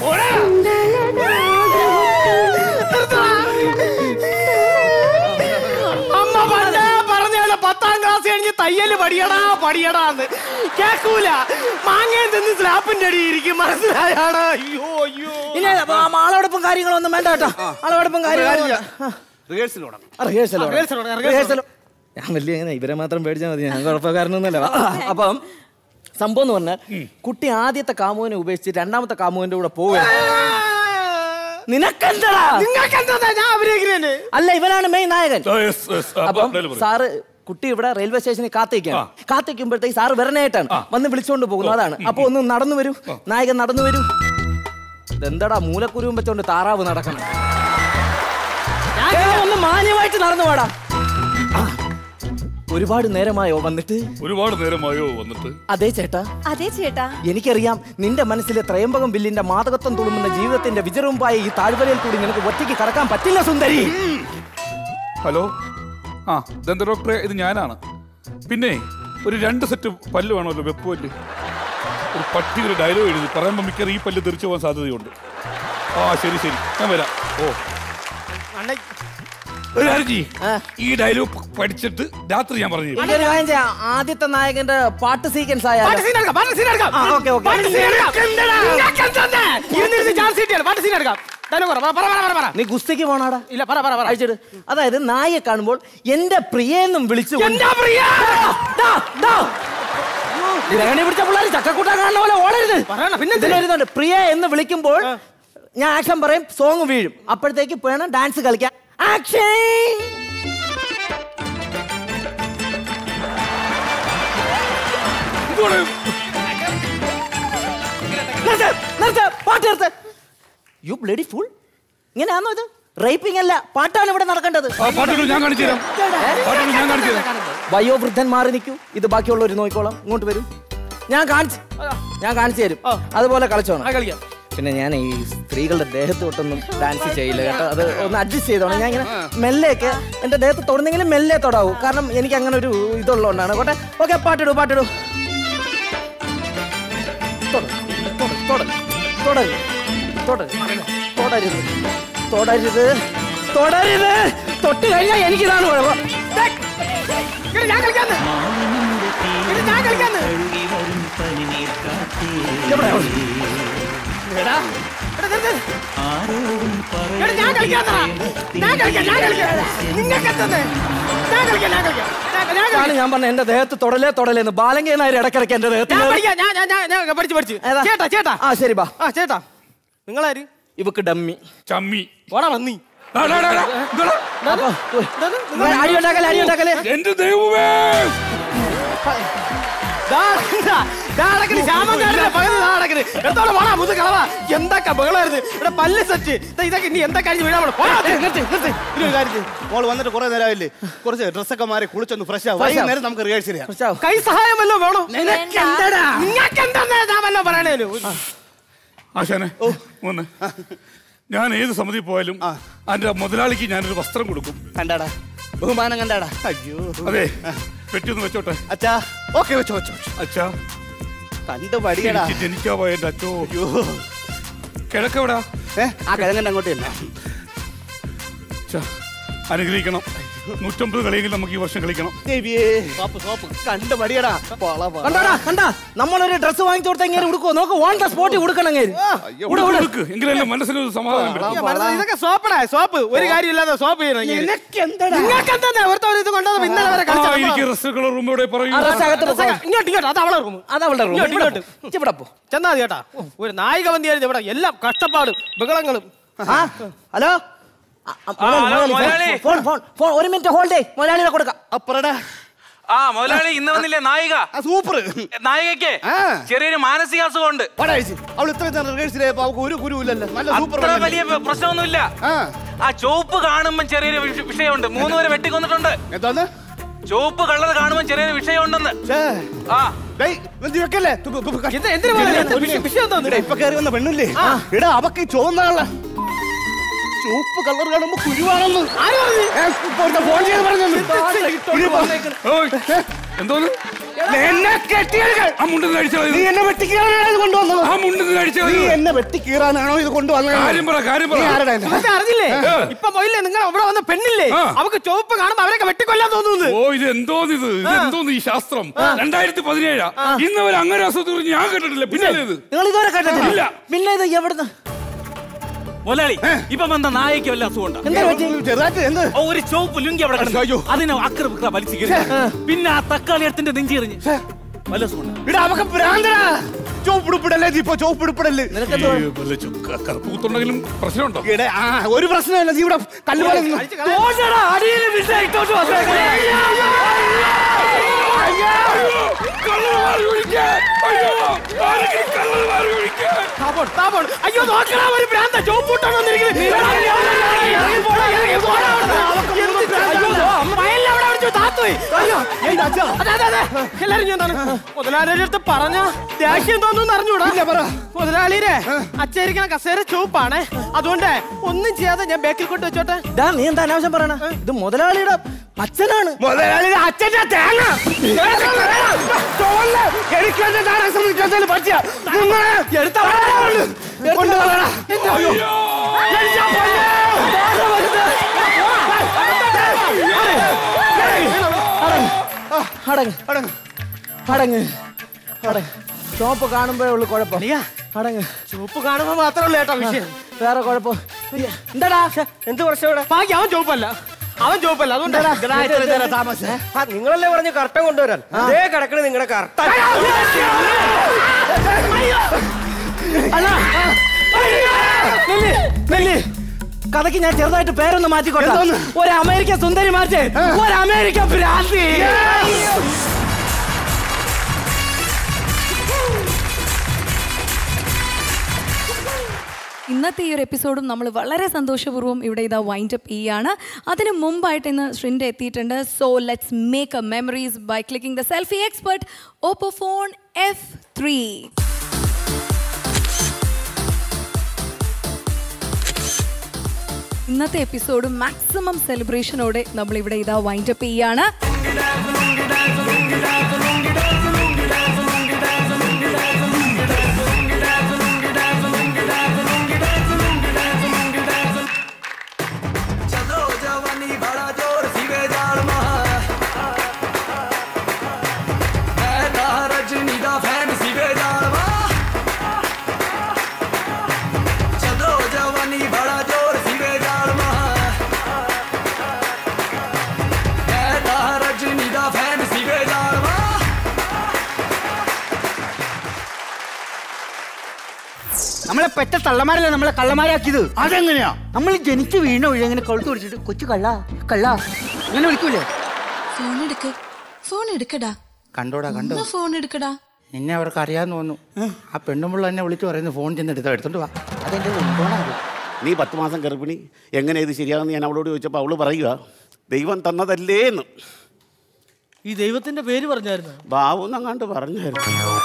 അമ്മ പണ്ടേ പറഞ്ഞല്ലോ പത്താം ക്ലാസ് കഴിഞ്ഞ് തയ്യല് പടിയടാ പടിയടാന്ന് കേക്കൂല മാങ്ങയും തിന്ന് സ്ലാപ്പിന്റെ അടി ഇരിക്കും മനസ്സിലായാടാ അയ്യോ അയ്യോ ഇനി ആളോടൊപ്പം കാര്യങ്ങളൊന്നും വേണ്ട കേട്ടോ ആളോടൊപ്പം കാര്യങ്ങൾ റിഹേഴ്സൽ തുടങ്ങാം റിഹേഴ്സൽ റിഹേഴ്സൽ ഞാൻ വലിയ ഇങ്ങനെ ഇവരെ മാത്രം പേടിച്ചാൽ മതി ഞാൻ കുഴപ്പക്കാരനൊന്നുമല്ല അപ്പം സംഭവം എന്ന് പറഞ്ഞാൽ കുട്ടി ആദ്യത്തെ കാമുവിനെ ഉപേക്ഷിച്ച് രണ്ടാമത്തെ കാമുവിന്റെ കൂടെ പോവുക നിനക്കെന്താ നിങ്ങൾക്കെന്താ ഞാൻ അഭിനയിക്കുന്നതിന് അല്ല ഇവനാണ് മെയിൻ നായകൻ അപ്പം സാറ് കുട്ടി ഇവിടെ റെയിൽവേ സ്റ്റേഷനിൽ കാത്തിരിക്കാണ് കാത്തിരിക്കുമ്പോഴത്തേക്ക് സാറ് വരണേട്ടാണ് വന്ന് വിളിച്ചോണ്ട് പോകുന്നു അതാണ് അപ്പൊ ഒന്ന് നടന്നു വരൂ നായകൻ നടന്നു വരൂ ഇതെന്താടാ മൂലക്കുരുവും വെച്ചോണ്ട് താറാവ് നടക്കണം ഏ, ഒന്ന് മാന്യമായിട്ട് നടന്നു പാടാ ഒരുപാട് നേരമായോ വന്നിട്ട് ഒരുപാട് നേരമായോ വന്നിട്ട് അതെ ചേട്ടാ അതെ ചേട്ടാ എനിക്കറിയാം നിന്റെ മനസ്സിലെ ത്രയംബകം ബില്ലിന്റെ മാതകത്വം തുളുമ്പുന്ന ജീവിതത്തിന്റെ വിജറുമ്പായ ഈ താഴ്വരയിൽ കൂടി നിനക്ക് ഒറ്റയ്ക്ക് കടക്കാൻ പറ്റില്ല സുന്ദരി ഹലോ ആ ദന്ത ഡോക്ടറെ ഇത് ഞാനാണ് പിന്നെ ഒരു രണ്ട് സെറ്റ് പല്ല് വേണമല്ലോ വെപ്പ് പല്ല് ഒരു പട്ടി ഒരു ഡയലോഗ് എഴുതി പറയുമ്പോൾ മിക്കവാറും ഈ പല്ല് തെറിച്ചു പോകാൻ സാധ്യതയുണ്ട് ആ ശരി ശരി ഞാൻ വരാം ഓ ഒരു കാര്യം ചെയ്യ്. ഈ ഡയലോഗ് പഠിച്ചിട്ട് രാത്രി ഞാൻ പറഞ്ഞു തരും. ഇതൊരു കാര്യം ചെയ്യാം. ആദ്യത്തെ നായകന്റെ പാട്ട് സീക്വൻസ് ആയാലോ ആ, ഓക്കേ, ഓക്കേ. നീ ഗുസ്തിക്ക് പോണാടാ ഇല്ല പറ പറ പറ അയച്ചിട്ട് അതായത് നായെ കാണുമ്പോൾ എന്റെ പ്രിയെന്നും വിളിച്ചു എന്താ പ്രിയ? ദാ, ദാ. ഗ്രഹണി പിടിച്ച പിള്ളേർ ചക്കക്കൂട്ടാൻ കാണുന്ന പോലെ ഓടരുത് പറയണം, പിന്നെ എന്തിനാ? ഇതിലൊരുന്നുണ്ട് പ്രിയ എന്ന് വിളിക്കുമ്പോൾ ഞാൻ ആക്ഷൻ പറയും സോങ് വീഴും അപ്പോഴത്തേക്ക് വേണം ഡാൻസ് കളിക്കാൻ ആക്ഷൻ നിർത്ത്, നിർത്ത്, പാട്ട് നിർത്ത് യു ബ്ലഡി ഫുൾ ഇങ്ങനെയാണോ ഇത് റേപ്പിംഗ് അല്ല പാട്ടാണ് ഇവിടെ നടക്കേണ്ടത് ആ, പാട്ടിടൂ, ഞാൻ കാണിച്ചു തരാം. പാട്ടിടൂ, ഞാൻ കാണിച്ചു തരാം. വയോവൃദ്ധൻ മാറി നിൽക്കൂ ഇത് ബാക്കിയുള്ളവർ നോക്കിക്കോളാം ഇങ്ങോട്ട് വരൂ ഞാൻ കാണിച്ചു ഞാൻ കാണിച്ചു തരും അതുപോലെ കളിച്ചോണം കളിക്കാം പിന്നെ ഞാൻ ഈ സ്ത്രീകളുടെ ദേഹത്ത് തൊട്ടൊന്നും ഡാൻസ് ചെയ്യില്ല കേട്ടോ അത് ഒന്ന് അഡ്ജസ്റ്റ് ചെയ്തോണം ഞാൻ ഇങ്ങനെ മെല്ലെയൊക്കെ എന്റെ ദേഹത്ത് തൊടുന്നെങ്കിലും മെല്ലെ തൊടാവൂ കാരണം എനിക്ക് അങ്ങനെ ഒരു ഇതുള്ളതുകൊണ്ടാണ് കോട്ടെ ഓക്കെ പാട്ടിടൂ പാട്ടിടൂ തൊട, തൊട, തൊട, തൊട, തൊടരുത് തൊടരുത് തൊടരുത് തൊട്ട് കഴിഞ്ഞാൽ എനിക്കിതാണ് കുഴപ്പം ദേ, ഇത് ഞാൻ കളിക്കാന്ന് ഇത് ഞാൻ കളിക്കാന്ന് എവിടെ എടാ എടാ, നിർത്ത്. എടാ, ഞാൻ കളിക്കാന്നെടാ. ഞാൻ കളിക്കാം ഞാൻ കളിക്കാം നിങ്ങൾക്ക് എത്തുന്നേ ഞാൻ കളിക്കാം ഞാൻ കളിക്കാം ഞാൻ- ഞാൻ ആണ് കളിക്കാം ഞാൻ പറഞ്ഞ എന്റെ ദേഹത്ത് തൊടലേ തൊടലേന്ന് ബാലങ്കേനായ ഇടക്കിടക്ക് എന്റെ ദേഹത്ത് ഞാൻ കയറി. പഠിക്കാം ഞാൻ ഞാൻ ഞാൻ ഞാൻ പഠിച്ചു പഠിച്ചു ഏതാ? ചേട്ടാ ചേട്ടാ ആ ശരി ബാ ആ ചേട്ടാ നിങ്ങളാര് ഇവക്ക് ഡമ്മി ചമ്മി ഓടാ വന്നി ഡാ, ഡാ, ഡാ, ഡാ. ഇതെടാ. അപ്പൊ, ഉയ്. അടി ഉണ്ടാക്കല്ലേ അടി ഉണ്ടാക്കല്ലേ എന്റെ ദൈവമേ ദാ, ദാ, ദാ നടക്കണ്, ശ്യാമങ്കാരന്റെ പകുതി ദാ നടക്കണ്. എന്തോടെ പോടാ, മുത് കളവാ. എന്തൊക്കെ ബഹളമായിരുന്നു ഇവിടെ പല്ല് സെറ്റ് ദാ ഇതൊക്കെ ഇനി എന്താ കഴിഞ്ഞ് വീഴാൻ പോണെ? പോടാ, ദേ, നിർത്ത്, നിർത്ത്. ഇനി ഒരു കാര്യം ചെയ്യ്. മോള് വന്നിട്ട് കുറെ നേരമായില്ലേ കുറച്ച് ഡ്രസ്സൊക്കെ മാറി കുളിച്ചൊന്ന് ഫ്രഷ് ആവും Fresh ആവും. വൈകുന്നേരം നമുക്ക് റിഹേഴ്സൽ ചെയ്യാം കൈ സഹായം വല്ലോ വേണോ നിനക്ക് എന്താടാ? നിങ്ങൾക്ക് എന്താ ഞാൻ വല്ലോ പറയണേനു ആശാനെ മൂന്ന് ഞാൻ ഏത് സമിതി പോയാലും അതിന്റെ മുതലാളിക്ക് ഞാനൊരു വസ്ത്രം കൊടുക്കും കണ്ടാടാ ബഹുമാനം കണ്ടാടാ അയ്യോ അതെ പെട്ടിയൊന്ന് വെച്ചോട്ടെ അച്ഛാ ഓക്കെ വെച്ചോ വെച്ചോ അച്ഛാ കണ്ടു പഠിക്കടാ എനിക്ക് ജനിക്കാ പോയ എന്റെ അച്ഛോ കിഴക്കെവിടാ ഏ ആ കിഴങ്ങന്റെ അങ്ങോട്ട് തന്നെ അച്ഛാ, അനുഗ്രഹിക്കണം നൂറ്റമ്പത് കളിയെങ്കിലും നമുക്ക് ഈ വർഷം കളിക്കണം സോപ്പ് സോപ്പ് കണ്ടു പഠിയടാ കണ്ടാടാ കണ്ടാ നമ്മളൊരു ഡ്രസ് വാങ്ങിച്ചു കൊടുത്ത ഇങ്ങനെ ഉടുക്കുവോ നോക്ക് ഓൺ ദ സ്പോട്ടിൽ ഉടുക്കണം ഇങ്ങനെ ഉടു, ഉടു. കൊടുക്ക് എങ്കിലല്ലേ മനസ്സിനൊരു സമാധാനം ഈ വരും. മനസ്സിൽ ഇതൊക്കെ സോപ്പടാ സോപ്പ് ഒരു കാര്യമില്ലാതെ സോപ്പ് ചെയ്യണം ഇങ്ങനെ. നിങ്ങൾക്ക് എന്താ ഒരുത്തവർ ഇത് കൊണ്ടുവന്ന് ഇന്നലെ വരെ ആ, കളിച്ച എനിക്ക് ഡ്രസ്സുകളുടെ റൂം ഇവിടെ പറയൂ ആ, ഡ്രസ്സ് അകത്ത് പോ. ഇങ്ങോട്ട് ഇങ്ങോട്ട് അത് അവളെ റൂം അത് അവളുടെ room. ഇങ്ങോട്ട് ഇവിടെ ഇങ്ങോട്ട് ഇവിടെ പോ ചെന്നാ മതി കേട്ടാ ഒരു നായിക വന്നിയായിരുന്നു ഇവിടെ എല്ലാം കഷ്ടപ്പാടും ബഹളങ്ങളും ആ ഹലോ ആ, ആ, മുതലാളി, മുതലാളി, ഫോൺ ഫോൺ ഫോൺ ഒരു മിനിറ്റ് ഹോൾഡേ മുതലാളിനെ കൊടുക്കാം അപ്പറടാ ആ മുതലാളി ഇന്ന് വന്നില്ലേ നായിക സൂപ്പർ നായികയ്ക്ക് ചെറിയൊരു മാനസികാസുഖമുണ്ട് അവൾ ഇത്ര റിഹേഴ്സൽ ചെയ്തപ്പോ അവൾക്ക് ഒരു ഗുരുവില്ലല്ലോ നല്ല സൂപ്പർ അത്ര വലിയ പ്രശ്നമൊന്നുമില്ല ആ ചുവപ്പ് കാണുമ്പോ ചെറിയൊരു വിഷ- വിഷയമുണ്ട് മൂന്ന് പേരെ വെട്ടിക്കൊന്നിട്ടുണ്ട് എന്താന്ന് ചുവപ്പ് കളർ കാണുമ്പോ ചെറിയൊരു വിഷയമുണ്ടെന്ന് ആ ഇപ്പൊ കയറി വന്ന പെണ്ണില്ലേ എടാ അവക്ക് ഈ ചുവന്ന കള ചുവപ്പ് കളർ കാണുമ്പോ കുരുവാണെന്ന് ഏ, ഇപ്പൊ ഒരുത്തൻ ഫോൺ ചെയ്ത് പറഞ്ഞു എന്തോന്ന് എന്നെ കെട്ടിയെടുക്കാൻ. ആ മുണ്ടിൽ നിന്ന് അടിച്ചത് നീ എന്നെ വെട്ടിക്കീറാനാണ് ഇത് കൊണ്ടുവന്നത് ആ മുണ്ടിൽ നിന്ന് അടിച്ചത് നീ എന്നെ വെട്ടിക്കീറാനാണോ ഇത് കൊണ്ടുവന്നത് കാര്യം പറ, കാര്യം പറ. നീ ആരെടാ എന്നെ? ഇതൊക്കെ അറിഞ്ഞില്ലേ ഇപ്പൊ പോയില്ലേ നിങ്ങൾ ഇവിടെ വന്ന പെണ്ണില്ലേ അവക്ക് ചുവപ്പ് കാണുമ്പോ അവരൊക്കെ വെട്ടിക്കൊല്ലാൻ തോന്നുന്നു ഓ ഇത് എന്തോന്ന് ഇത് ഇത് എന്തോന്ന് ഈ ശാസ്ത്രം രണ്ടായിരത്തി പതിനേഴാ ഇന്ന് വരെ അങ്ങനെ അസുഖം ഞാൻ കേട്ടിട്ടില്ല പിന്നെ ഇത് നിങ്ങൾ ഇതുവരെ കേട്ടിട്ടില്ല ഇല്ല. പിന്നെ ഇത് എവിടുന്ന് മുതലാളി ഇപ്പൊ വന്ന നായിക്ക് വല്ല അസുഖമുണ്ടോ എന്താ പറ്റി? ചെറുതായിട്ട് എന്ത് ഓ, ഒരു ചുവപ്പ് ലുങ്കി അവിടെ കിടന്നു അതിനെ അക്ര വലിച്ചു കയറി പിന്നെ ആ തക്കാളി എടുത്തിന്റെ നെഞ്ചി എറിഞ്ഞ് വല്ല അസുഖമുണ്ടോ ഇടാ അവക്ക് ഭ്രാന്തടാ ചോപ്പിടുപ്പിടല്ലേ ഇപ്പൊ ചോപ്പിടുപ്പിടല് ഈ വല്ല ചു- ക- കറുപ്പ് കുത്തുണ്ടെങ്കിലും പ്രശ്നമുണ്ടോ ഇവിടെ ആ ഒരു പ്രശ്നമല്ല നീ ഇവിടെ കല്ലുപോലെ നിന്ന് ഓടടാ, അടിയില് വിഷ ഇട്ടോണ്ട് വന്നേക്കണേ. താപോൺ, താപോൺ. അയ്യോ നോക്കടാ ഒരു ഭ്രാന്ത ചോപ്പൂട്ടാൻ വന്നിരിക്കുന്നത് ഇറങ്ങി പോടാ, ഇറങ്ങി പോടാ അവിടുന്ന്. എന്ത് അയ്യോ, വയലിൽ അവിടെ അടിച്ചു താത്തുപോയി. അയ്യോ, അതെ, അതെ, അതെ. എല്ലാരും ഞാൻ എന്താണ് മുതലാളിയുടെ അടുത്ത് പറഞ്ഞ ദേഷ്യം തോന്നുന്നു അറിഞ്ഞൂടാ മുതലാളിയുടെ അച്ചേരിക്കണ കസേര ചുവപ്പാണ് അതുകൊണ്ട് ഒന്നും ചെയ്യാതെ ഞാൻ ബേക്കിൽ കൊണ്ട് വെച്ചോട്ടെ ഡാ നീ എന്താ അനാവശ്യം പറയണ ഇത് മുതലാളിയുടെ അച്ഛനാണ് മുതലാളിയുടെ അച്ഛന്റെ തേങ്ങ ചോറില് എനിക്ക് എന്റെ താരം സംബന്ധിച്ചാൽ പറ്റിയ നിങ്ങളെ എടുത്ത കൊണ്ടുപോകണം അടങ്ങ് അടങ്ങ് അടങ്ങ് അടങ്ങ് ചോപ്പ് കാണുമ്പോഴേ ഉള്ളു കുഴപ്പം അടങ്ങ് ചുവപ്പ് കാണുമ്പോ മാത്രമേ ഉള്ളൂ കേട്ടോ വിഷയം വേറെ കുഴപ്പം എന്താടാ എന്ത് പ്രശ്നം ഇവിടെ ബാക്കി അവൻ ചുവപ്പല്ല അവൻ ചുവപ്പല്ല അതുകൊണ്ടാണ് താമസം നിങ്ങളല്ലേ പറഞ്ഞ് കറക്റ്റം കൊണ്ടുവരാൻ അതേ കിടക്കണ നിങ്ങളുടെ കറക്റ്റ് കഥയ്ക്ക് ഞാൻ ചെറുതായിട്ട് പേരൊന്ന് മാറ്റിക്കോട്ടെ ഒരു അമേരിക്ക സുന്ദരി മാറ്റേ ഒരു അമേരിക്ക ഭ്രാന്തി ഇന്നത്തെ ഈ ഒരു എപ്പിസോഡും നമ്മൾ വളരെ സന്തോഷപൂർവ്വം ഇവിടെ ഇതാ വൈൻഡ് അപ്പ് ചെയ്യാണ് അതിന് മുമ്പായിട്ട് ഇന്ന് ശ്രിൻ്റെ എത്തിയിട്ടുണ്ട് so let's make a memories by clicking the selfie expert Oppo phone F three ഇന്നത്തെ എപ്പിസോഡ് മാക്സിമം സെലിബ്രേഷനോടെ നമ്മൾ ഇവിടെ ഇതാ വൈൻഡ് അപ്പ് ചെയ്യാണ് चलो जवानी बड़ा जोर सीवे जाल महा मैं दा रजनी दा फैन सीवे जाल महा चलो जवानी बड़ा जोर सीवे जाल महा मैं दा रजनी दा फैन सीवे जाल महा നമ്മളെ പെറ്റ തള്ളമാരല്ല നമ്മളെ കള്ളമാരാക്കിയത് അതെങ്ങനെയാ നമ്മൾ ജനിച്ചു വീണ വഴി അങ്ങനെ കൊളുത്ത് പിടിച്ചിട്ട് കൊച്ചു കള്ള കള്ള അങ്ങനെ വിളിക്കൂലേ ഫോൺ എടുക്ക് ഫോൺ എടുക്കടാ കണ്ടോടാ കണ്ടോ ഫോൺ എടുക്കടാ നിന്നെ അവർക്ക് അറിയാന്ന് തോന്നുന്നു ആ പെണ്ണുമ്പിള്ള എന്നെ വിളിച്ചു പറയുന്നു ഫോൺ ചെന്ന് എടുത്തോ എടുത്തോണ്ട് വാ അതെന്റെ ഫോണാണ് നീ പത്ത് മാസം ഗർഭിണി എങ്ങനെ ഇത് ശരിയാകുമെന്ന് ഞാൻ അവളോട് ചോദിച്ചപ്പോൾ അവള് പറയുക ദൈവം തന്നതല്ലേ എന്ന് ഈ ദൈവത്തിന്റെ പേര് പറഞ്ഞായിരുന്നു ബാബു എന്നങ്ങാണ്ട് പറഞ്ഞായിരുന്നു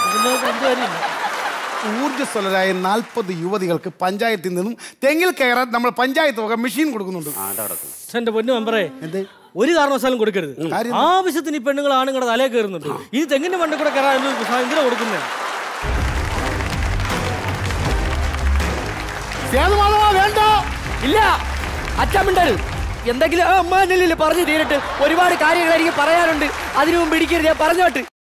ഊർജ്ജസ്വലരായ നാൽപ്പത് യുവതികൾക്ക് പഞ്ചായത്തിൽ നിന്നും തെങ്ങിൽ കയറാൻ നമ്മൾ പഞ്ചായത്ത് വക മെഷീൻ കൊടുക്കുന്നുണ്ട് എന്റെ പൊന്നു മെമ്പറേ ഒരു കാരണവശാലും കൊടുക്കരുത് ആവശ്യത്തിന് ഈ പെണ്ണുങ്ങൾ ആണുങ്ങളുടെ തലയിൽ കയറുന്നുണ്ട് ഈ തെങ്ങിന്റെ മണ്ണിൽ കൂടെ കയറാൻ എന്തിനാ കൊടുക്കുന്നത് വേണ്ട ഇല്ല അച്ഛമിണ്ടൽ എന്തെങ്കിലും ആ അമ്മ പറഞ്ഞു തീരട്ട് ഒരുപാട് കാര്യങ്ങൾ എനിക്ക് പറയാനുണ്ട് അതിനു മുമ്പ് ഇടിക്കരുത് ഞാൻ പറഞ്ഞോട്ട്